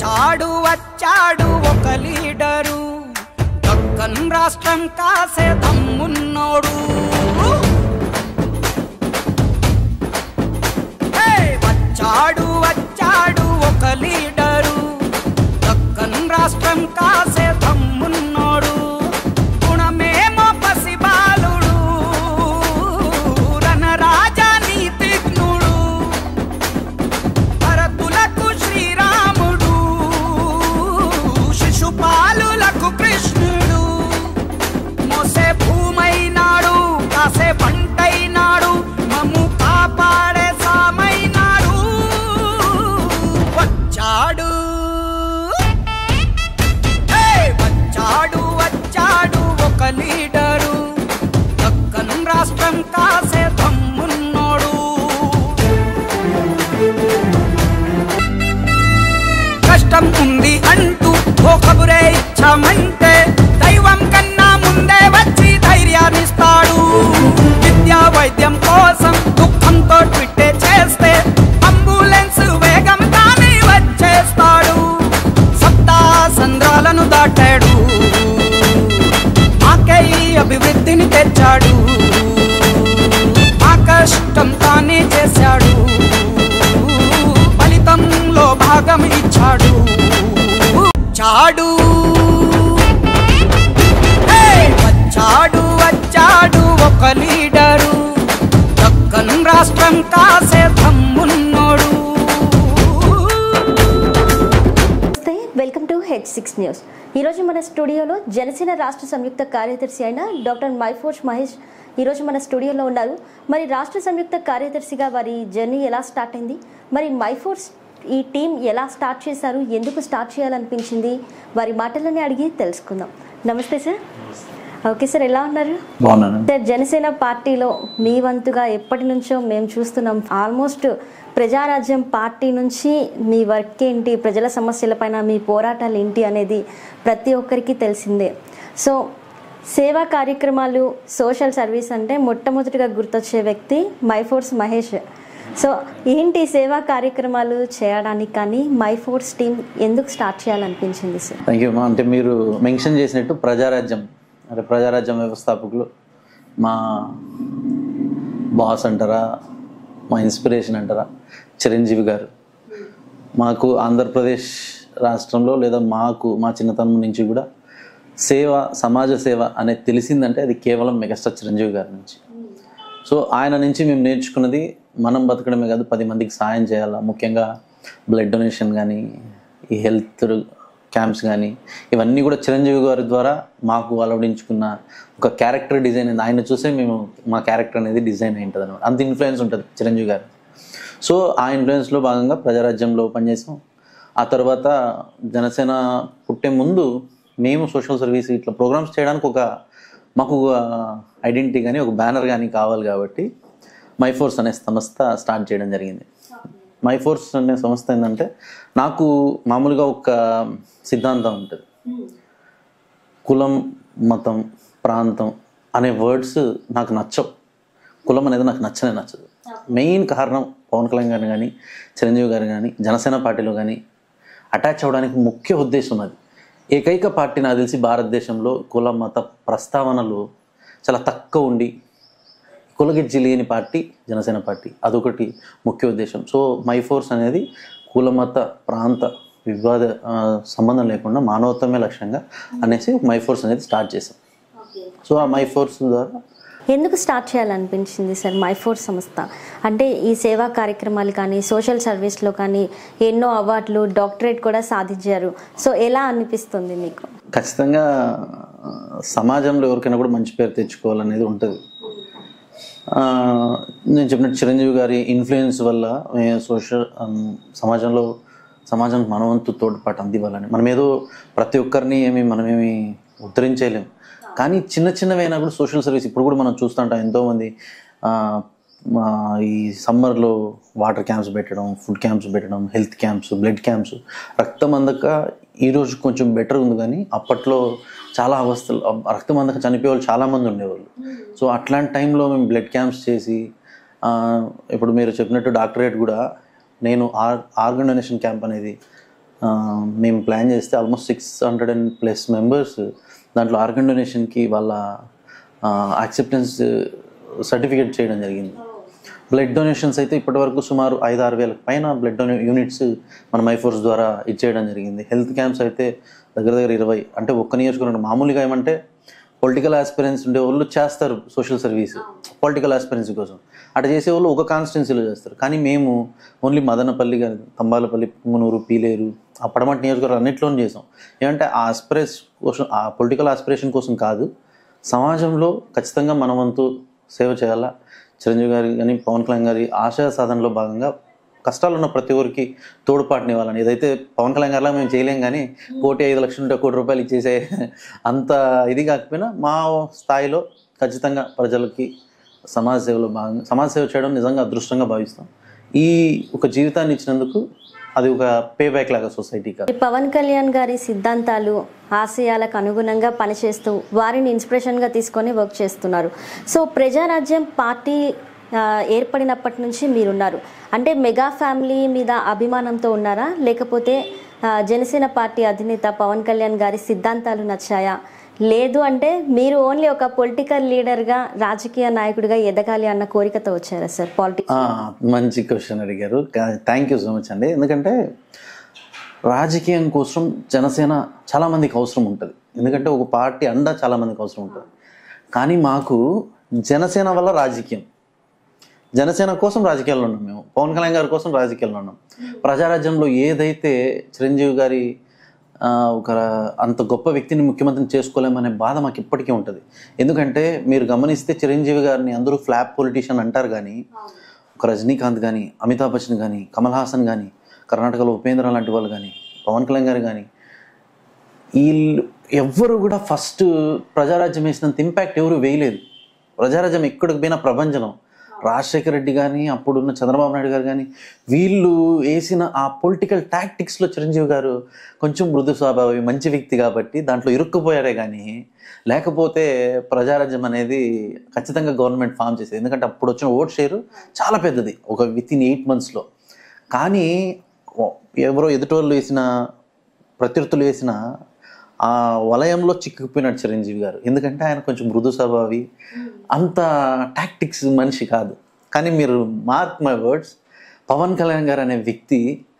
వచ్చాడు వచ్చాడు ఒక లీడరు దక్కన్ రాష్ట్రం కాసే దమ్మున్నోడు హే! వచ్చాడు వచ్చాడు ఒక లీడరు దక్కన్ రాష్ట్రం కాసే దమ్మున్నోడు గుణమేమో పసిబాలుడు రణరాజా నీతిజ్ఞుడు భరతులకు శ్రీరాముడు శిశుపాలులకు కృష్ణుడు మోసే భూమైనాడు కాసే పంటైనాడు మమ్ము కాపాడే సామైనాడు వచ్చాడు హే! వచ్చాడు వచ్చాడు ఒక లీడరు దక్కన్ రాష్ట్రం కాసే దమ్మున్నోడు కష్టం ఉంది అంటూ ఓ కబురే ఇచ్చామంటే దైవం కన్నా ముందే వచ్చి ధైర్యాన్నిస్తాడు విద్యా వైద్యం కోసం దుఃఖంతో ట్విట్టే చేస్తే అంబులెన్స్ వేగం తానే వచ్చేస్తాడు సప్తా సంద్రాలను దాటాడు మాకే ఈ అభివృద్ధిని తెచ్చాడు మా కష్టం తానే చేశాడు ఫలితంలో భాగం ఇచ్చాడు చాడు హే! వచ్చాడు వచ్చాడు ఒక లీడరు దక్కన్ రాష్ట్రం కాసే దమ్మున్నోడు నమస్తే welcome to H six news ఈరోజు మన స్టూడియోలో జనసేన రాష్ట్ర సంయుక్త కార్యదర్శి అయిన డాక్టర్ మైఫోర్స్ మహేష్ ఈరోజు మన స్టూడియోలో ఉన్నారు మరి రాష్ట్ర సంయుక్త కార్యదర్శిగా వారి జర్నీ ఎలా స్టార్ట్ అయింది మరి మైఫోర్స్ ఈ టీం ఎలా స్టార్ట్ చేశారు ఎందుకు స్టార్ట్ చేయాలనిపించింది వారి మాటలని అడిగి తెలుసుకుందాం నమస్తే సార్ ఓకే సార్ ఎలా ఉన్నారు బాగున్నాను సార్ జనసేన పార్టీలో మీ వంతుగా ఎప్పటి నుంచో మేము చూస్తున్నాం ఆల్మోస్ట్ ప్రజారాజ్యం పార్టీ నుంచి మీ వర్క్ ఏంటి ప్రజల సమస్యలపైన మీ పోరాటాలు ఏంటి అనేది ప్రతి ఒక్కరికి తెలిసిందే సో సేవా కార్యక్రమాలు సోషల్ సర్వీస్ అంటే మొట్టమొదటిగా గుర్తొచ్చే వ్యక్తి మైఫోర్స్ మహేష్ సో ఏంటి సేవా కార్యక్రమాలు చేయడానికి కానీ మైఫోర్స్ టీం ఎందుకు స్టార్ట్ చేయాలనిపించింది సార్ థ్యాంక్ యూ అంటే మీరు మెన్షన్ చేసినట్టు ప్రజారాజ్యం అంటే ప్రజారాజ్యం వ్యవస్థాపకులు మా బాస్ అంటారా మా ఇన్స్పిరేషన్ అంటారా చిరంజీవి గారు మాకు ఆంధ్రప్రదేశ్ రాష్ట్రంలో లేదా మాకు మా చిన్నతనం నుంచి కూడా సేవ సమాజ సేవ అనేది తెలిసిందంటే అది కేవలం మెగాస్టార్ చిరంజీవి గారి నుంచి సో ఆయన నుంచి మేము నేర్చుకున్నది మనం బతకడమే కాదు పది మందికి సాయం చేయాలా ముఖ్యంగా బ్లడ్ డొనేషన్ కానీ ఈ హెల్త్ క్యాంప్స్ కానీ ఇవన్నీ కూడా చిరంజీవి గారి ద్వారా మాకు అలవడించుకున్న ఒక క్యారెక్టర్ డిజైన్ అనేది ఆయన చూసే మేము మా క్యారెక్టర్ అనేది డిజైన్ అయి ఉంటుంది అనమాట అంత ఇన్ఫ్లుయెన్స్ ఉంటుంది చిరంజీవి గారు సో ఆ ఇన్ఫ్లుయెన్స్లో భాగంగా ప్రజారాజ్యంలో పనిచేసాం ఆ తర్వాత జనసేన పుట్టే ముందు మేము సోషల్ సర్వీస్ ఇట్లా ప్రోగ్రామ్స్ చేయడానికి ఒక మాకు ఒక ఐడెంటిటీ కానీ ఒక బ్యానర్ కానీ కావాలి కాబట్టి మై ఫోర్స్ అనే సంస్థ స్టార్ట్ చేయడం జరిగింది మై ఫోర్స్ అనే సంస్థ ఏంటంటే నాకు మామూలుగా ఒక సిద్ధాంతం ఉంటుంది కులం మతం ప్రాంతం అనే వర్డ్స్ నాకు నచ్చవు కులం అనేది నాకు నచ్చనే నచ్చదు మెయిన్ కారణం పవన్ కళ్యాణ్ గారు కానీ చిరంజీవి గారు కానీ జనసేన పార్టీలో కానీ అటాచ్ అవ్వడానికి ముఖ్య ఉద్దేశం అది ఏకైక పార్టీ నాకు తెలిసి భారతదేశంలో కుల మత ప్రస్తావనలు చాలా తక్కువ ఉండి కులగిజ్జి లేని పార్టీ జనసేన పార్టీ అదొకటి ముఖ్య ఉద్దేశం సో మై ఫోర్స్ అనేది కుల మత ప్రాంత వివాద ఆ, సంబంధం లేకుండా మానవత్వమే లక్ష్యంగా అనేసి మై ఫోర్స్ అనేది స్టార్ట్ చేసాం సో ఆ మై ఫోర్స్ ద్వారా ఎందుకు స్టార్ట్ చేయాలనిపించింది సార్ మై ఫోర్స్ సంస్థ అంటే ఈ సేవా కార్యక్రమాలు కానీ సోషల్ సర్వీస్లో కానీ ఎన్నో అవార్డులు డాక్టరేట్ కూడా సాధించారు సో ఎలా అనిపిస్తుంది మీకు ఖచ్చితంగా ఆ, సమాజంలో ఎవరికైనా కూడా మంచి పేరు తెచ్చుకోవాలనేది ఉంటుంది ఆ, నేను చెప్పినట్టు చిరంజీవి గారి ఇన్ఫ్లుయెన్స్ వల్ల సోషల్ సమాజంలో సమాజానికి మనవంతు తోడ్పాటు అందివ్వాలని మనం ఏదో ప్రతి ఒక్కరిని ఏమి మనమేమి ఉద్ధరించలేం కానీ చిన్న చిన్నవైనా కూడా సోషల్ సర్వీస్ ఇప్పుడు కూడా మనం చూస్తుంటాం ఎంతోమంది ఆ, మా ఈ సమ్మర్లో వాటర్ క్యాంప్స్ పెట్టడం ఫుడ్ క్యాంప్స్ పెట్టడం హెల్త్ క్యాంప్స్ బ్లడ్ క్యాంప్స్ రక్తం అందక ఈరోజు కొంచెం బెటర్ ఉంది కానీ అప్పట్లో చాలా అవస్థలు అబ్- రక్తం అందక చనిపోయే వాళ్ళు చాలామంది ఉండేవాళ్ళు సో అట్లాంటి టైంలో మేము బ్లడ్ క్యాంప్స్ చేసి ఆ, ఇప్పుడు మీరు చెప్పినట్టు డాక్టరేట్ కూడా నేను ఆర్ ఆర్గన్ డొనేషన్ క్యాంప్ అనేది ఆ, మేము ప్లాన్ చేస్తే almost six hundred and plus members దాంట్లో ఆర్గన్ డొనేషన్కి వాళ్ళ యాక్సెప్టెన్స్ సర్టిఫికేట్ చేయడం జరిగింది బ్లడ్ డొనేషన్స్ అయితే ఇప్పటివరకు సుమారు ఐదు ఆరు వేలకు పైన బ్లడ్ డొనే యూనిట్స్ మన మైఫోర్స్ ద్వారా ఇచ్చేయడం జరిగింది హెల్త్ క్యాంప్స్ అయితే దగ్గర దగ్గర ఇరవై అంటే ఒక్క నియోజకవర్గం మామూలుగా ఏమంటే పొలిటికల్ ఆస్పిరెన్స్ ఉండే వాళ్ళు చేస్తారు సోషల్ సర్వీస్ పొలిటికల్ ఆస్పిరెన్సీ కోసం అట్లా చేసే వాళ్ళు ఒక కాన్స్టిట్యున్సీలో చేస్తారు కానీ మేము ఓన్లీ మదనపల్లి కానీ తంబాలపల్లి పుంగనూరు పీలేరు ఆ పడమటి నియోజకవర్గం అన్నింటిలోనూ చేసాం ఏమంటే ఆ ఆస్పిరేస్ కోసం ఆ పొలిటికల్ ఆస్పిరేషన్ కోసం కాదు సమాజంలో ఖచ్చితంగా మన వంతు సేవ చేయాలా చిరంజీవి గారి కానీ పవన్ కళ్యాణ్ గారి ఆశయ సాధనలో భాగంగా కష్టాలు ఉన్న ప్రతి ఒక్కరికి తోడ్పాటుని ఇవ్వాలని ఏదైతే పవన్ కళ్యాణ్ గారిలా మేము చేయలేం కానీ కోటి ఐదు లక్షలు ఉంటే కోటి రూపాయలు ఇచ్చేసే అంత ఇది కాకపోయినా మా స్థాయిలో ఖచ్చితంగా ప్రజలకి సమాజ సేవలో భాగంగా సమాజ సేవ చేయడం నిజంగా అదృష్టంగా భావిస్తాం ఈ ఒక జీవితాన్ని ఇచ్చినందుకు అది ఒక పే బ్యాక్ లాగా సొసైటీకి ఈ పవన్ కళ్యాణ్ గారి సిద్ధాంతాలు ఆశయాలకు అనుగుణంగా పనిచేస్తూ వారిని ఇన్స్పిరేషన్గా తీసుకొని వర్క్ చేస్తున్నారు సో ప్రజారాజ్యం పార్టీ ఆ, ఏర్పడినప్పటి నుంచి మీరున్నారు అంటే మెగా ఫ్యామిలీ మీద అభిమానంతో ఉన్నారా లేకపోతే ఆ, జనసేన పార్టీ అధినేత పవన్ కళ్యాణ్ గారి సిద్ధాంతాలు నచ్చాయా లేదు అంటే మీరు ఓన్లీ ఒక పొలిటికల్ లీడర్గా రాజకీయ నాయకుడిగా ఎదగాలి అన్న కోరికతో వచ్చారా సార్ పాలిటిక్స్ ఆ, మంచి క్వశ్చన్ అడిగారు థ్యాంక్ యూ సో మచ్ అండి ఎందుకంటే రాజకీయం కోసం జనసేన చాలా మందికి అవసరం ఉంటుంది ఎందుకంటే ఒక పార్టీ అండ చాలా మందికి అవసరం ఉంటుంది కానీ మాకు జనసేన వల్ల రాజకీయం జనసేన కోసం రాజకీయాల్లో ఉన్నాం మేము పవన్ కళ్యాణ్ గారి కోసం రాజకీయాల్లో ఉన్నాం ప్రజారాజ్యంలో ఏదైతే చిరంజీవి గారి ఆ, ఒక అంత గొప్ప వ్యక్తిని ముఖ్యమంత్రిని చేసుకోలేమనే బాధ మాకు ఇప్పటికీ ఉంటుంది ఎందుకంటే మీరు గమనిస్తే చిరంజీవి గారిని అందరూ ఫ్లాప్ పొలిటీషియన్ అంటారు కానీ ఒక రజనీకాంత్ కానీ అమితాబ్ బచ్చన్ కానీ కమల్ హాసన్ కానీ కర్ణాటకలో ఉపేంద్ర లాంటి వాళ్ళు కానీ పవన్ కళ్యాణ్ గారు కానీ వీళ్ళు ఎవ్వరు కూడా ఫస్ట్ ప్రజారాజ్యం వేసినంత ఇంపాక్ట్ ఎవరు వేయలేదు ప్రజారాజ్యం ఎక్కడికి పోయినా ప్రభంజనం రాజశేఖర రెడ్డి కానీ అప్పుడున్న చంద్రబాబు నాయుడు గారు కానీ వీళ్ళు వేసిన ఆ పొలిటికల్ టాక్టిక్స్లో చిరంజీవి గారు కొంచెం మృదు స్వభావి మంచి వ్యక్తి కాబట్టి దాంట్లో ఇరుక్కుపోయారే కానీ లేకపోతే ప్రజారాజ్యం అనేది ఖచ్చితంగా గవర్నమెంట్ ఫామ్ చేసేది ఎందుకంటే అప్పుడు వచ్చిన ఓట్ షేర్ చాలా పెద్దది ఒక విత్ ఇన్ ఎయిట్ మంత్స్లో కానీ ఎవరో ఎదుటోళ్ళు వేసిన ప్రత్యర్థులు వేసిన ఆ వలయంలో చిక్కుకుపోయినాడు చిరంజీవి గారు ఎందుకంటే ఆయన కొంచెం మృదు స్వభావి అంత టాక్టిక్స్ మనిషి కాదు కానీ మీరు mark my words Pawan Kalyan గారు అనే వ్యక్తి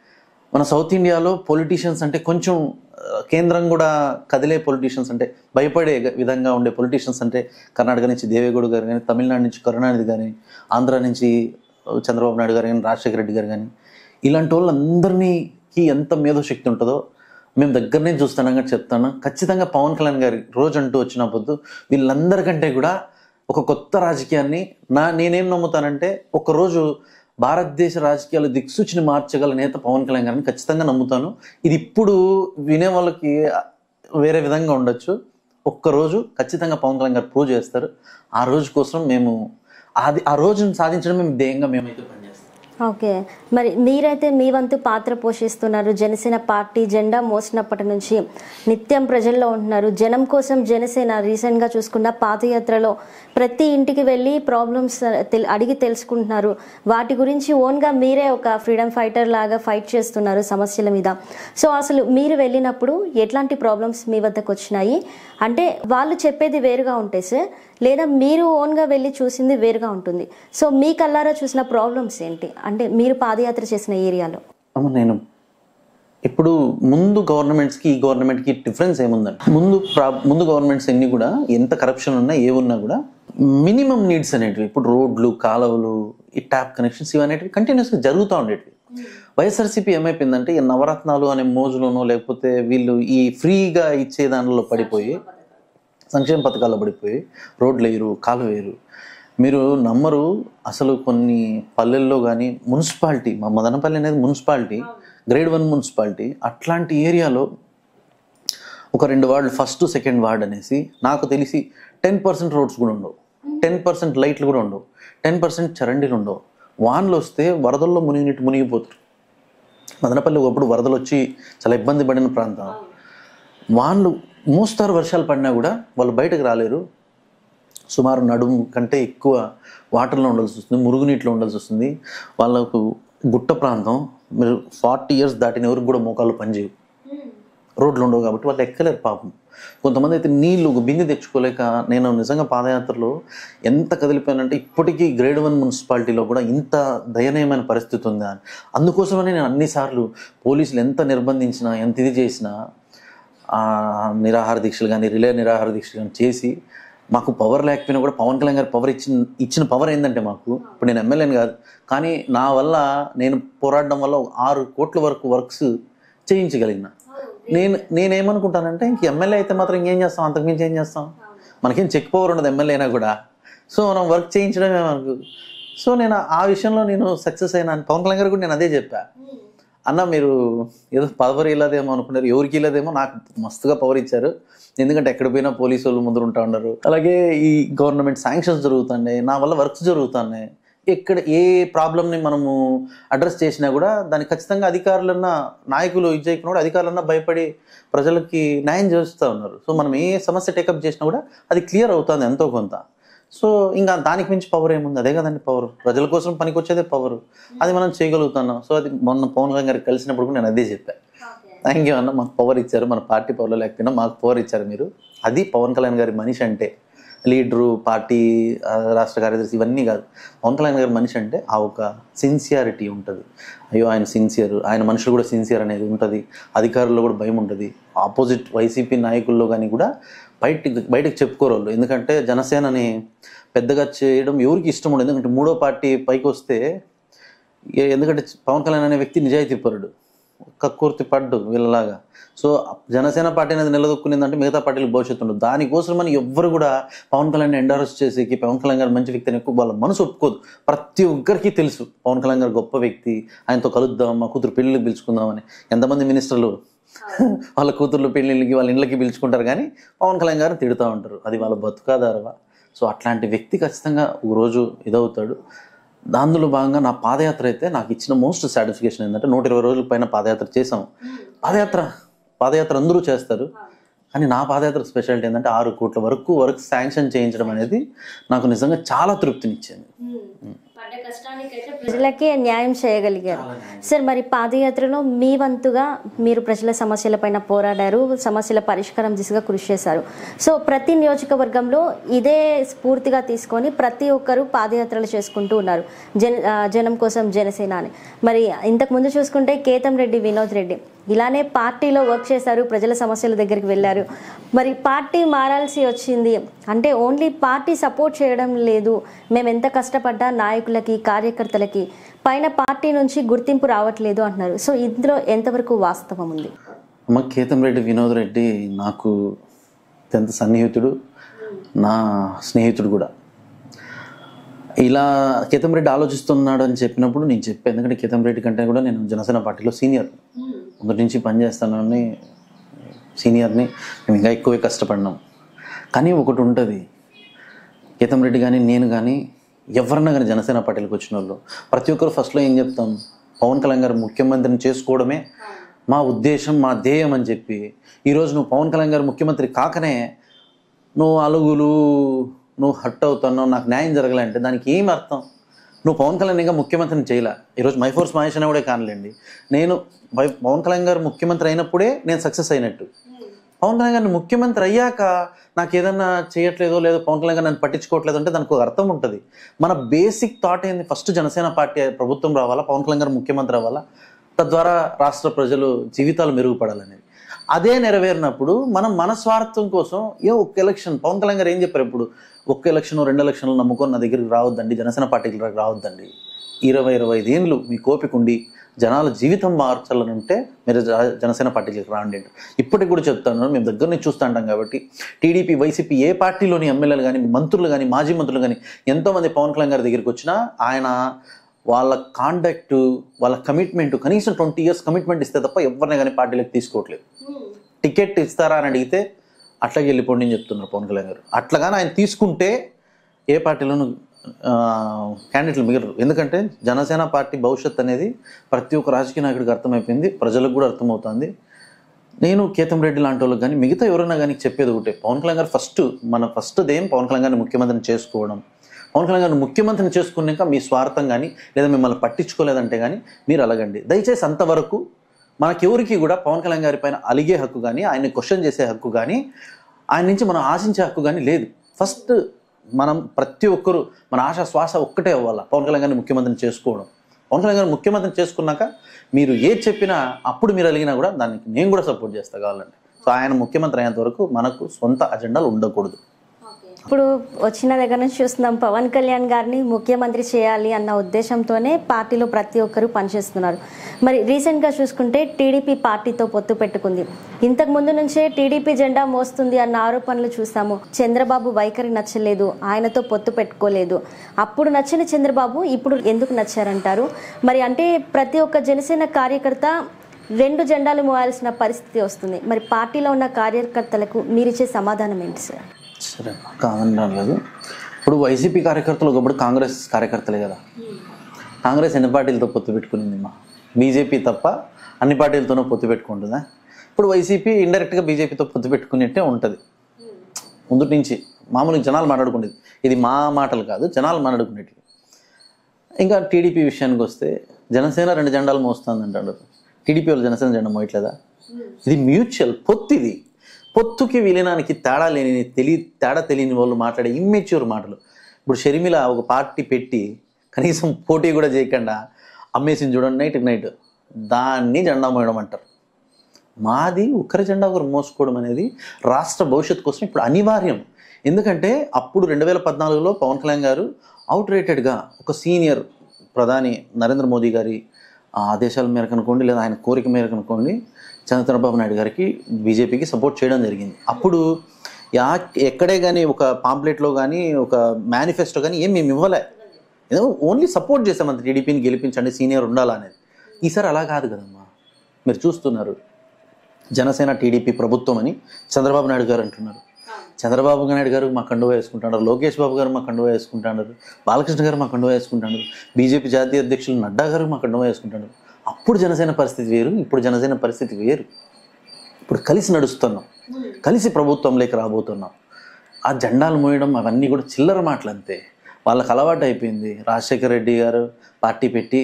మన సౌత్ ఇండియాలో పొలిటీషియన్స్ అంటే కొంచెం ఆ, కేంద్రం కూడా కదిలే పొలిటీషియన్స్ అంటే భయపడే విధంగా ఉండే పొలిటీషియన్స్ అంటే కర్ణాటక నుంచి దేవేగౌడ గారు కానీ తమిళనాడు నుంచి కరుణానిధి కానీ ఆంధ్ర నుంచి చంద్రబాబు నాయుడు గారు కానీ రాజశేఖర రెడ్డి గారు కానీ ఇలాంటి వాళ్ళందరినీకి ఎంత మేధోశక్తి ఉంటుందో మేము దగ్గరనే చూస్తానని చెప్తాను ఖచ్చితంగా పవన్ కళ్యాణ్ గారి రోజు అంటూ వచ్చినప్పుడు వీళ్ళందరికంటే కూడా ఒక కొత్త రాజకీయాన్ని నా నేనేం నమ్ముతానంటే ఒకరోజు భారతదేశ రాజకీయాలు దిక్సూచిని మార్చగల నేత పవన్ కళ్యాణ్ గారిని ఖచ్చితంగా నమ్ముతాను ఇది ఇప్పుడు వినే వాళ్ళకి వేరే విధంగా ఉండొచ్చు ఒక్కరోజు ఖచ్చితంగా పవన్ కళ్యాణ్ గారు ప్రూవ్ చేస్తారు ఆ రోజు కోసం మేము అది ఆ రోజును సాధించడం మేము ధ్యేయంగా మేమైతే పనిచేస్తాం ఓకే మరి మీరైతే మీ వంతు పాత్ర పోషిస్తున్నారు జనసేన పార్టీ జెండా మోసినప్పటి నుంచి నిత్యం ప్రజల్లో ఉంటున్నారు జనం కోసం జనసేన రీసెంట్గా చూసుకున్న పాదయాత్రలో ప్రతి ఇంటికి వెళ్ళి ప్రాబ్లమ్స్ తెల్- అడిగి తెలుసుకుంటున్నారు వాటి గురించి ఓన్గా మీరే ఒక ఫ్రీడమ్ ఫైటర్ లాగా ఫైట్ చేస్తున్నారు సమస్యల మీద సో అసలు మీరు వెళ్ళినప్పుడు ఎట్లాంటి ప్రాబ్లమ్స్ మీ వద్దకు వచ్చినాయి అంటే వాళ్ళు చెప్పేది వేరుగా ఉంటాయి సార్ లేదా మీరు ఓన్గా వెళ్ళి చూసింది వేరుగా ఉంటుంది సో మీ కల్లారా చూసిన ప్రాబ్లమ్స్ ఏంటి అంటే మీరు పాదయాత్ర చేసిన ఏరియాలో అమ్మ నేను ఇప్పుడు ముందు గవర్నమెంట్స్కి ఈ గవర్నమెంట్కి డిఫరెన్స్ ఏముందండి ముందు ప్రా- ముందు గవర్నమెంట్స్ అన్ని కూడా ఎంత కరప్షన్ ఉన్నా ఏ ఉన్నా కూడా మినిమం నీడ్స్ అనేటివి ఇప్పుడు రోడ్లు కాలువలు ఈ ట్యాప్ కనెక్షన్స్ ఇవనేటివి కంటిన్యూస్గా జరుగుతూ ఉండేటివి వైఎస్ఆర్సీపీ ఏమైపోయిందంటే ఈ నవరత్నాలు అనే మోజులోనో లేకపోతే వీళ్ళు ఈ ఫ్రీగా ఇచ్చే దానిలో పడిపోయి సంక్షేమ పథకాల్లో పడిపోయి రోడ్లు వేయరు కాలు వేయరు మీరు నమ్మరు అసలు కొన్ని పల్లెల్లో కానీ మున్సిపాలిటీ మా మదనపల్లి అనేది మున్సిపాలిటీ గ్రేడ్ వన్ మున్సిపాలిటీ అట్లాంటి ఏరియాలో ఒక రెండు వార్డులు ఫస్ట్ సెకండ్ వార్డ్ అనేసి నాకు తెలిసి టెన్ పర్సెంట్ రోడ్స్ కూడా ఉండవు టెన్ పర్సెంట్ లైట్లు కూడా ఉండవు టెన్ పర్సెంట్ చరండీలు ఉండవు వాన్లు వస్తే వరదల్లో మునిగినట్టు మునిగిపోతారు మదనపల్లి ఒకప్పుడు వరదలు వచ్చి చాలా ఇబ్బంది పడిన ప్రాంతం వాన్లు మోస్తారు వర్షాలు పడినా కూడా వాళ్ళు బయటకు రాలేరు సుమారు నడుము కంటే ఎక్కువ వాటర్లో ఉండాల్సి వస్తుంది మురుగునీటిలో ఉండాల్సి వస్తుంది వాళ్ళకు గుట్ట ప్రాంతం మీరు ఫార్టీ ఇయర్స్ దాటిన ఎవరికి కూడా మోకాళ్ళు పనిచేయవు రోడ్లు ఉండవు కాబట్టి వాళ్ళు ఎక్కలేరు పాపం కొంతమంది అయితే నీళ్లు ఒక బిందె తెచ్చుకోలేక నేను నిజంగా పాదయాత్రలో ఎంత కదిలిపోయానంటే ఇప్పటికీ గ్రేడ్ వన్ మున్సిపాలిటీలో కూడా ఇంత దయనీయమైన పరిస్థితి ఉందా అని అందుకోసమని నేను అన్నిసార్లు పోలీసులు ఎంత నిర్బంధించినా ఎంత ఇది చేసినా ఆ నిరాహార దీక్షలు కానీ రిలే నిరాహార దీక్షలు కానీ చేసి మాకు పవర్ లేకపోయినా కూడా పవన్ కళ్యాణ్ గారు పవర్ ఇచ్చిన ఇచ్చిన పవర్ ఏంటంటే మాకు ఇప్పుడు నేను ఎమ్మెల్యేని కాదు కానీ నా వల్ల నేను పోరాడడం వల్ల ఒక ఆరు కోట్ల వరకు వర్క్స్ చేయించగలిగిన నేను నేనేమనుకుంటానంటే ఇంక ఎమ్మెల్యే అయితే మాత్రం ఇంకేం చేస్తాం అంతకుమించి ఏం చేస్తాం మనకేం చెక్ పవర్ ఉండదు ఎమ్మెల్యే అయినా కూడా సో మనం వర్క్ చేయించడమే మనకు సో నేను ఆ విషయంలో నేను సక్సెస్ అయినా పవన్ కళ్యాణ్ గారు కూడా నేను అదే చెప్పా అన్న మీరు ఏదో పవర్ ఇల్లదేమో అనుకున్నారు ఎవరికి ఇల్లదేమో నాకు మస్తుగా పవర్ ఇచ్చారు ఎందుకంటే ఎక్కడ పోయినా పోలీసు వాళ్ళు ముందు ఉంటా ఉన్నారు అలాగే ఈ గవర్నమెంట్ శాంక్షన్స్ జరుగుతున్నాయి నా వల్ల వర్క్స్ జరుగుతున్నాయి ఎక్కడ ఏ ప్రాబ్లమ్ని మనము అడ్రస్ చేసినా కూడా దానికి ఖచ్చితంగా అధికారులన్నా నాయకులు ఇది చేయకుండా కూడా అధికారులన్నా భయపడి ప్రజలకి న్యాయం చేస్తూ ఉన్నారు సో మనం ఏ సమస్య టేకప్ చేసినా కూడా అది క్లియర్ అవుతుంది ఎంతో కొంత సో ఇంకా దానికి మించి పవర్ ఏముంది అదే కదండి పవర్ ప్రజల కోసం పనికొచ్చేదే పవర్ అది మనం చేయగలుగుతున్నాం సో అది మొన్న పవన్ కళ్యాణ్ గారికి కలిసినప్పుడు కూడా నేను అదే చెప్పాను థ్యాంక్ యూ అన్న మాకు పవర్ ఇచ్చారు మన పార్టీ పవర్లో లేకపోయినా మాకు పవర్ ఇచ్చారు మీరు అది పవన్ కళ్యాణ్ గారి మనిషి అంటే లీడరు పార్టీ ఆ, రాష్ట్ర కార్యదర్శి ఇవన్నీ కాదు పవన్ కళ్యాణ్ గారి మనిషి అంటే ఆ ఒక సిన్సియారిటీ ఉంటుంది అయ్యో ఆయన సిన్సియర్ ఆయన మనుషులు కూడా సిన్సియర్ అనేది ఉంటుంది అధికారుల్లో కూడా భయం ఉంటుంది ఆపోజిట్ వైసీపీ నాయకుల్లో కానీ కూడా బయటికి బయటకు చెప్పుకోరు వాళ్ళు ఎందుకంటే జనసేనని పెద్దగా చేయడం ఎవరికి ఇష్టం ఉండదు ఎందుకంటే మూడో పార్టీ పైకి వస్తే ఏ- ఎందుకంటే పవన్ కళ్యాణ్ అనే వ్యక్తి నిజాయితీ పరుడు కక్కుర్తి పడ్డు వీళ్ళలాగా సో జనసేన పార్టీ అనేది నిలదొక్కునిందంటే మిగతా పార్టీలకు భవిష్యత్తు ఉండదు దానికోసం మనం ఎవ్వరు కూడా పవన్ కళ్యాణ్ ఎండారస్ చేసేకి పవన్ కళ్యాణ్ గారు మంచి వ్యక్తి అని ఎక్కువ వాళ్ళ మనసు ఒప్పుకోదు ప్రతి ఒక్కరికి తెలుసు పవన్ కళ్యాణ్ గారు గొప్ప వ్యక్తి ఆయనతో కలుద్దాం మా కూతురు పెళ్ళిళ్ళకి పిలుచుకుందామని ఎంతమంది మినిస్టర్లు వాళ్ళ కూతుర్లు పెళ్ళిళ్ళకి వాళ్ళ ఇళ్ళకి పిలుచుకుంటారు కానీ పవన్ కళ్యాణ్ గారు తిడుతూ ఉంటారు అది వాళ్ళ బతుకాదారవా సో అట్లాంటి వ్యక్తి ఖచ్చితంగా ఒక రోజు ఇదవుతాడు దానిలో భాగంగా నా పాదయాత్ర అయితే నాకు ఇచ్చిన మోస్ట్ సాటిస్ఫికేషన్ ఏంటంటే నూట ఇరవై రోజుల పైన పాదయాత్ర చేసాం పాదయాత్ర పాదయాత్ర అందరూ చేస్తారు కానీ నా పాదయాత్ర స్పెషాలిటీ ఏంటంటే ఆరు కోట్ల వరకు వర్క్ శాంక్షన్ చేయించడం అనేది నాకు నిజంగా చాలా తృప్తినిచ్చింది ప్రజలకే న్యాయం చేయగలిగారు సార్ మరి పాదయాత్రలో మీ వంతుగా మీరు ప్రజల సమస్యలపైన పోరాడారు సమస్యల పరిష్కారం దిశగా కృషి చేశారు సో ప్రతి నియోజకవర్గంలో ఇదే స్ఫూర్తిగా తీసుకొని ప్రతి ఒక్కరూ పాదయాత్రలు చేసుకుంటూ ఉన్నారు జన ఆ, జనం కోసం జనసేన అని మరి ఇంతకు ముందు చూసుకుంటే కేతం రెడ్డి వినోద్ రెడ్డి ఇలానే పార్టీలో వర్క్ చేశారు ప్రజల సమస్యల దగ్గరికి వెళ్ళారు మరి పార్టీ మారాల్సి వచ్చింది అంటే ఓన్లీ పార్టీ సపోర్ట్ చేయడం లేదు మేము ఎంత కష్టపడ్డా నాయకులకి కార్యకర్తలకి పైన పార్టీ నుంచి గుర్తింపు రావట్లేదు అంటున్నారు సో ఇందులో ఎంతవరకు వాస్తవం ఉంది అమ్మ కేతం రెడ్డి వినోద్ రెడ్డి నాకు అత్యంత సన్నిహితుడు నా స్నేహితుడు కూడా ఇలా కేతం రెడ్డి ఆలోచిస్తున్నాడు అని చెప్పినప్పుడు నేను చెప్పాను ఎందుకంటే కేతం రెడ్డి కంటే కూడా నేను జనసేన పార్టీలో సీనియర్ మొదటి నుంచి పనిచేస్తానని సీనియర్ని మేము ఇంకా ఎక్కువే కష్టపడినాం కానీ ఒకటి ఉంటుంది కేతం రెడ్డి కానీ నేను కానీ ఎవరన్నా కానీ జనసేన పార్టీలకు వచ్చిన వాళ్ళు ప్రతి ఒక్కరు ఫస్ట్లో ఏం చెప్తాం పవన్ కళ్యాణ్ గారు ముఖ్యమంత్రిని చేసుకోవడమే మా ఉద్దేశం మా ధ్యేయం అని చెప్పి ఈరోజు నువ్వు పవన్ కళ్యాణ్ గారు ముఖ్యమంత్రి కాకనే నువ్వు అలుగులు నువ్వు హట్ అవుతున్నావు నాకు న్యాయం జరగలంటే దానికి ఏం అర్థం నువ్వు పవన్ కళ్యాణ్ ఇంకా ముఖ్యమంత్రిని చేయలే ఈరోజు మైఫోర్స్ మహేష్ అనే కూడా కానలేండి నేను వై- పవన్ కళ్యాణ్ గారు ముఖ్యమంత్రి అయినప్పుడే నేను సక్సెస్ అయినట్టు పవన్ కళ్యాణ్ గారిని ముఖ్యమంత్రి అయ్యాక నాకు ఏదన్నా చేయట్లేదో లేదో పవన్ కళ్యాణ్ గారు నన్ను పట్టించుకోవట్లేదు అంటే దానికి ఒక అర్థం ఉంటుంది మన బేసిక్ థాట్ ఏంది ఫస్ట్ జనసేన పార్టీ ప్రభుత్వం రావాలా పవన్ కళ్యాణ్ గారు ముఖ్యమంత్రి అవ్వాలా తద్వారా రాష్ట్ర ప్రజలు జీవితాలు మెరుగుపడాలనేది అదే నెరవేరినప్పుడు మనం మన స్వార్థం కోసం ఏ ఒక్క ఎలక్షన్ పవన్ కళ్యాణ్ గారు ఏం చెప్పారు ఇప్పుడు ఒక్క ఎలక్షన్ రెండు ఎలక్షన్లు నమ్ముకొని నా దగ్గరికి రావద్దండి జనసేన పార్టీకి రావద్దండి ఇరవై ఇరవై ఐదు ఏళ్ళు మీ కోపిక ఉండి జనాల జీవితం మార్చాలని ఉంటే మీరు జ- జనసేన పార్టీకి రాండి అంటారు. ఇప్పటికి కూడా చెప్తాను మేము దగ్గర నుంచి చూస్తూ ఉంటాం కాబట్టి టీడీపీ వైసీపీ ఏ పార్టీలోని ఎమ్మెల్యేలు కానీ మంత్రులు కానీ మాజీ మంత్రులు కానీ ఎంతోమంది పవన్ కళ్యాణ్ గారి దగ్గరికి వచ్చినా ఆయన వాళ్ళ కాండక్ట్ వాళ్ళ కమిట్మెంట్ కనీసం ట్వంటీ ఇయర్స్ కమిట్మెంట్ ఇస్తే తప్ప ఎవరిని కానీ పార్టీలకు తీసుకోవట్లేదు టికెట్ ఇస్తారా అని అడిగితే అట్లాగే వెళ్ళిపోండి అని చెప్తున్నారు పవన్ కళ్యాణ్ గారు అట్లాగానే ఆయన తీసుకుంటే ఏ పార్టీలోనూ క్యాండిడేట్లు మిగలరు ఎందుకంటే జనసేన పార్టీ భవిష్యత్ అనేది ప్రతి ఒక్క రాజకీయ నాయకుడికి అర్థమైపోయింది ప్రజలకు కూడా అర్థమవుతుంది నేను కేతం రెడ్డి లాంటి వాళ్ళకి కానీ మిగతా ఎవరైనా కానీ చెప్పేది ఒకటే పవన్ కళ్యాణ్ గారు ఫస్ట్ మన ఫస్ట్ దేం పవన్ కళ్యాణ్ గారిని ముఖ్యమంత్రిని చేసుకోవడం పవన్ కళ్యాణ్ గారు ముఖ్యమంత్రిని చేసుకున్నాక మీ స్వార్థం కానీ లేదా మిమ్మల్ని పట్టించుకోలేదంటే కానీ మీరు అలగండి దయచేసి అంతవరకు మనకెవరికి కూడా పవన్ కళ్యాణ్ గారి పైన అలిగే హక్కు కానీ ఆయన్ని క్వశ్చన్ చేసే హక్కు కానీ ఆయన నుంచి మనం ఆశించే హక్కు కానీ లేదు ఫస్ట్ మనం ప్రతి ఒక్కరు మన ఆశ శ్వాస ఒక్కటే అవ్వాలి పవన్ కళ్యాణ్ గారిని ముఖ్యమంత్రిని చేసుకోవడం పవన్ కళ్యాణ్ గారిని ముఖ్యమంత్రిని చేసుకున్నాక మీరు ఏది చెప్పినా అప్పుడు మీరు అలిగినా కూడా దానికి నేను కూడా సపోర్ట్ చేస్తా కావాలంటే సో ఆయన ముఖ్యమంత్రి అయ్యేంత వరకు మనకు సొంత అజెండాలు ఉండకూడదు ఇప్పుడు వచ్చిన దగ్గర నుంచి చూస్తున్నాం పవన్ కళ్యాణ్ గారిని ముఖ్యమంత్రి చేయాలి అన్న ఉద్దేశంతోనే పార్టీలో ప్రతి ఒక్కరూ పనిచేస్తున్నారు మరి రీసెంట్గా చూసుకుంటే టీడీపీ పార్టీతో పొత్తు పెట్టుకుంది ఇంతకు ముందు నుంచే టీడీపీ జెండా మోస్తుంది అన్న ఆరోపణలు చూసాము చంద్రబాబు వైఖరి నచ్చలేదు ఆయనతో పొత్తు పెట్టుకోలేదు అప్పుడు నచ్చిన చంద్రబాబు ఇప్పుడు ఎందుకు నచ్చారంటారు మరి అంటే ప్రతి ఒక్క జనసేన కార్యకర్త రెండు జెండాలు మోయాల్సిన పరిస్థితి వస్తుంది మరి పార్టీలో ఉన్న కార్యకర్తలకు మీరిచ్చే సమాధానం ఏంటి సార్ సరే కాదనడం లేదు ఇప్పుడు వైసీపీ కార్యకర్తలు ఒకప్పుడు కాంగ్రెస్ కార్యకర్తలే కదా కాంగ్రెస్ ఎన్ని పార్టీలతో పొత్తు పెట్టుకునింది మా బీజేపీ తప్ప అన్ని పార్టీలతోనూ పొత్తు పెట్టుకుంటుందా ఇప్పుడు వైసీపీ ఇండైరెక్ట్గా బీజేపీతో పొత్తు పెట్టుకునేట్టే ఉంటుంది ముందు నుంచి మామూలుగా జనాలు మాట్లాడుకునేది ఇది మా మాటలు కాదు జనాలు మాట్లాడుకునేటివి ఇంకా టీడీపీ విషయానికి వస్తే జనసేన రెండు జెండాలు మోస్తుంది అంటాడు టీడీపీ వాళ్ళు జనసేన జెండా మోయట్లేదా ఇది మ్యూచువల్ పొత్తు ఇది పొత్తుకి విలీనానికి తేడా లేని తెలి తేడా తెలియని వాళ్ళు మాట్లాడే ఇమ్మెచ్యూర్ మాటలు ఇప్పుడు షర్మిల ఒక పార్టీ పెట్టి కనీసం పోటీ కూడా చేయకుండా అమ్మేసింది చూడండి నైట్ నైట్ దాన్ని జెండా మోయడం అంటారు మాది ఒకరి జెండా ఒకరు మోసుకోవడం అనేది రాష్ట్ర భవిష్యత్తు కోసం ఇప్పుడు అనివార్యం ఎందుకంటే అప్పుడు రెండు వేల పద్నాలుగులో పవన్ కళ్యాణ్ గారు అవుట్ రేటెడ్గా ఒక సీనియర్ ప్రధాని నరేంద్ర మోదీ గారి ఆ ఆదేశాల మేరకు అనుకోండి లేదా ఆయన కోరిక మేరకు అనుకోండి చంద్రబాబు నాయుడు గారికి బీజేపీకి సపోర్ట్ చేయడం జరిగింది అప్పుడు యా ఎక్కడే కానీ ఒక పాంప్లెట్లో కానీ ఒక మేనిఫెస్టో కానీ ఏం మేము ఇవ్వలే ఏదో ఓన్లీ సపోర్ట్ చేసాం అంత టీడీపీని గెలిపించండి సీనియర్ ఉండాలనేది ఈసారి అలా కాదు కదమ్మా మీరు చూస్తున్నారు జనసేన టీడీపీ ప్రభుత్వం అని చంద్రబాబు నాయుడు గారు అంటున్నారు చంద్రబాబు నాయుడు గారు మా కండువా వేసుకుంటున్నారు లోకేష్ బాబు గారు మా కండువా వేసుకుంటున్నారు బాలకృష్ణ గారు మా కండువా వేసుకుంటున్నారు బీజేపీ జాతీయ అధ్యక్షులు నడ్డా గారు మా కండువా వేసుకుంటున్నారు అప్పుడు జనసేన పరిస్థితి వేరు ఇప్పుడు జనసేన పరిస్థితి వేరు ఇప్పుడు కలిసి నడుస్తున్నాం కలిసి ప్రభుత్వంలోకి రాబోతున్నాం ఆ జెండాలు మోయడం అవన్నీ కూడా చిల్లర మాటలు అంతే వాళ్ళకి అలవాటు అయిపోయింది రాజశేఖర రెడ్డి గారు పార్టీ పెట్టి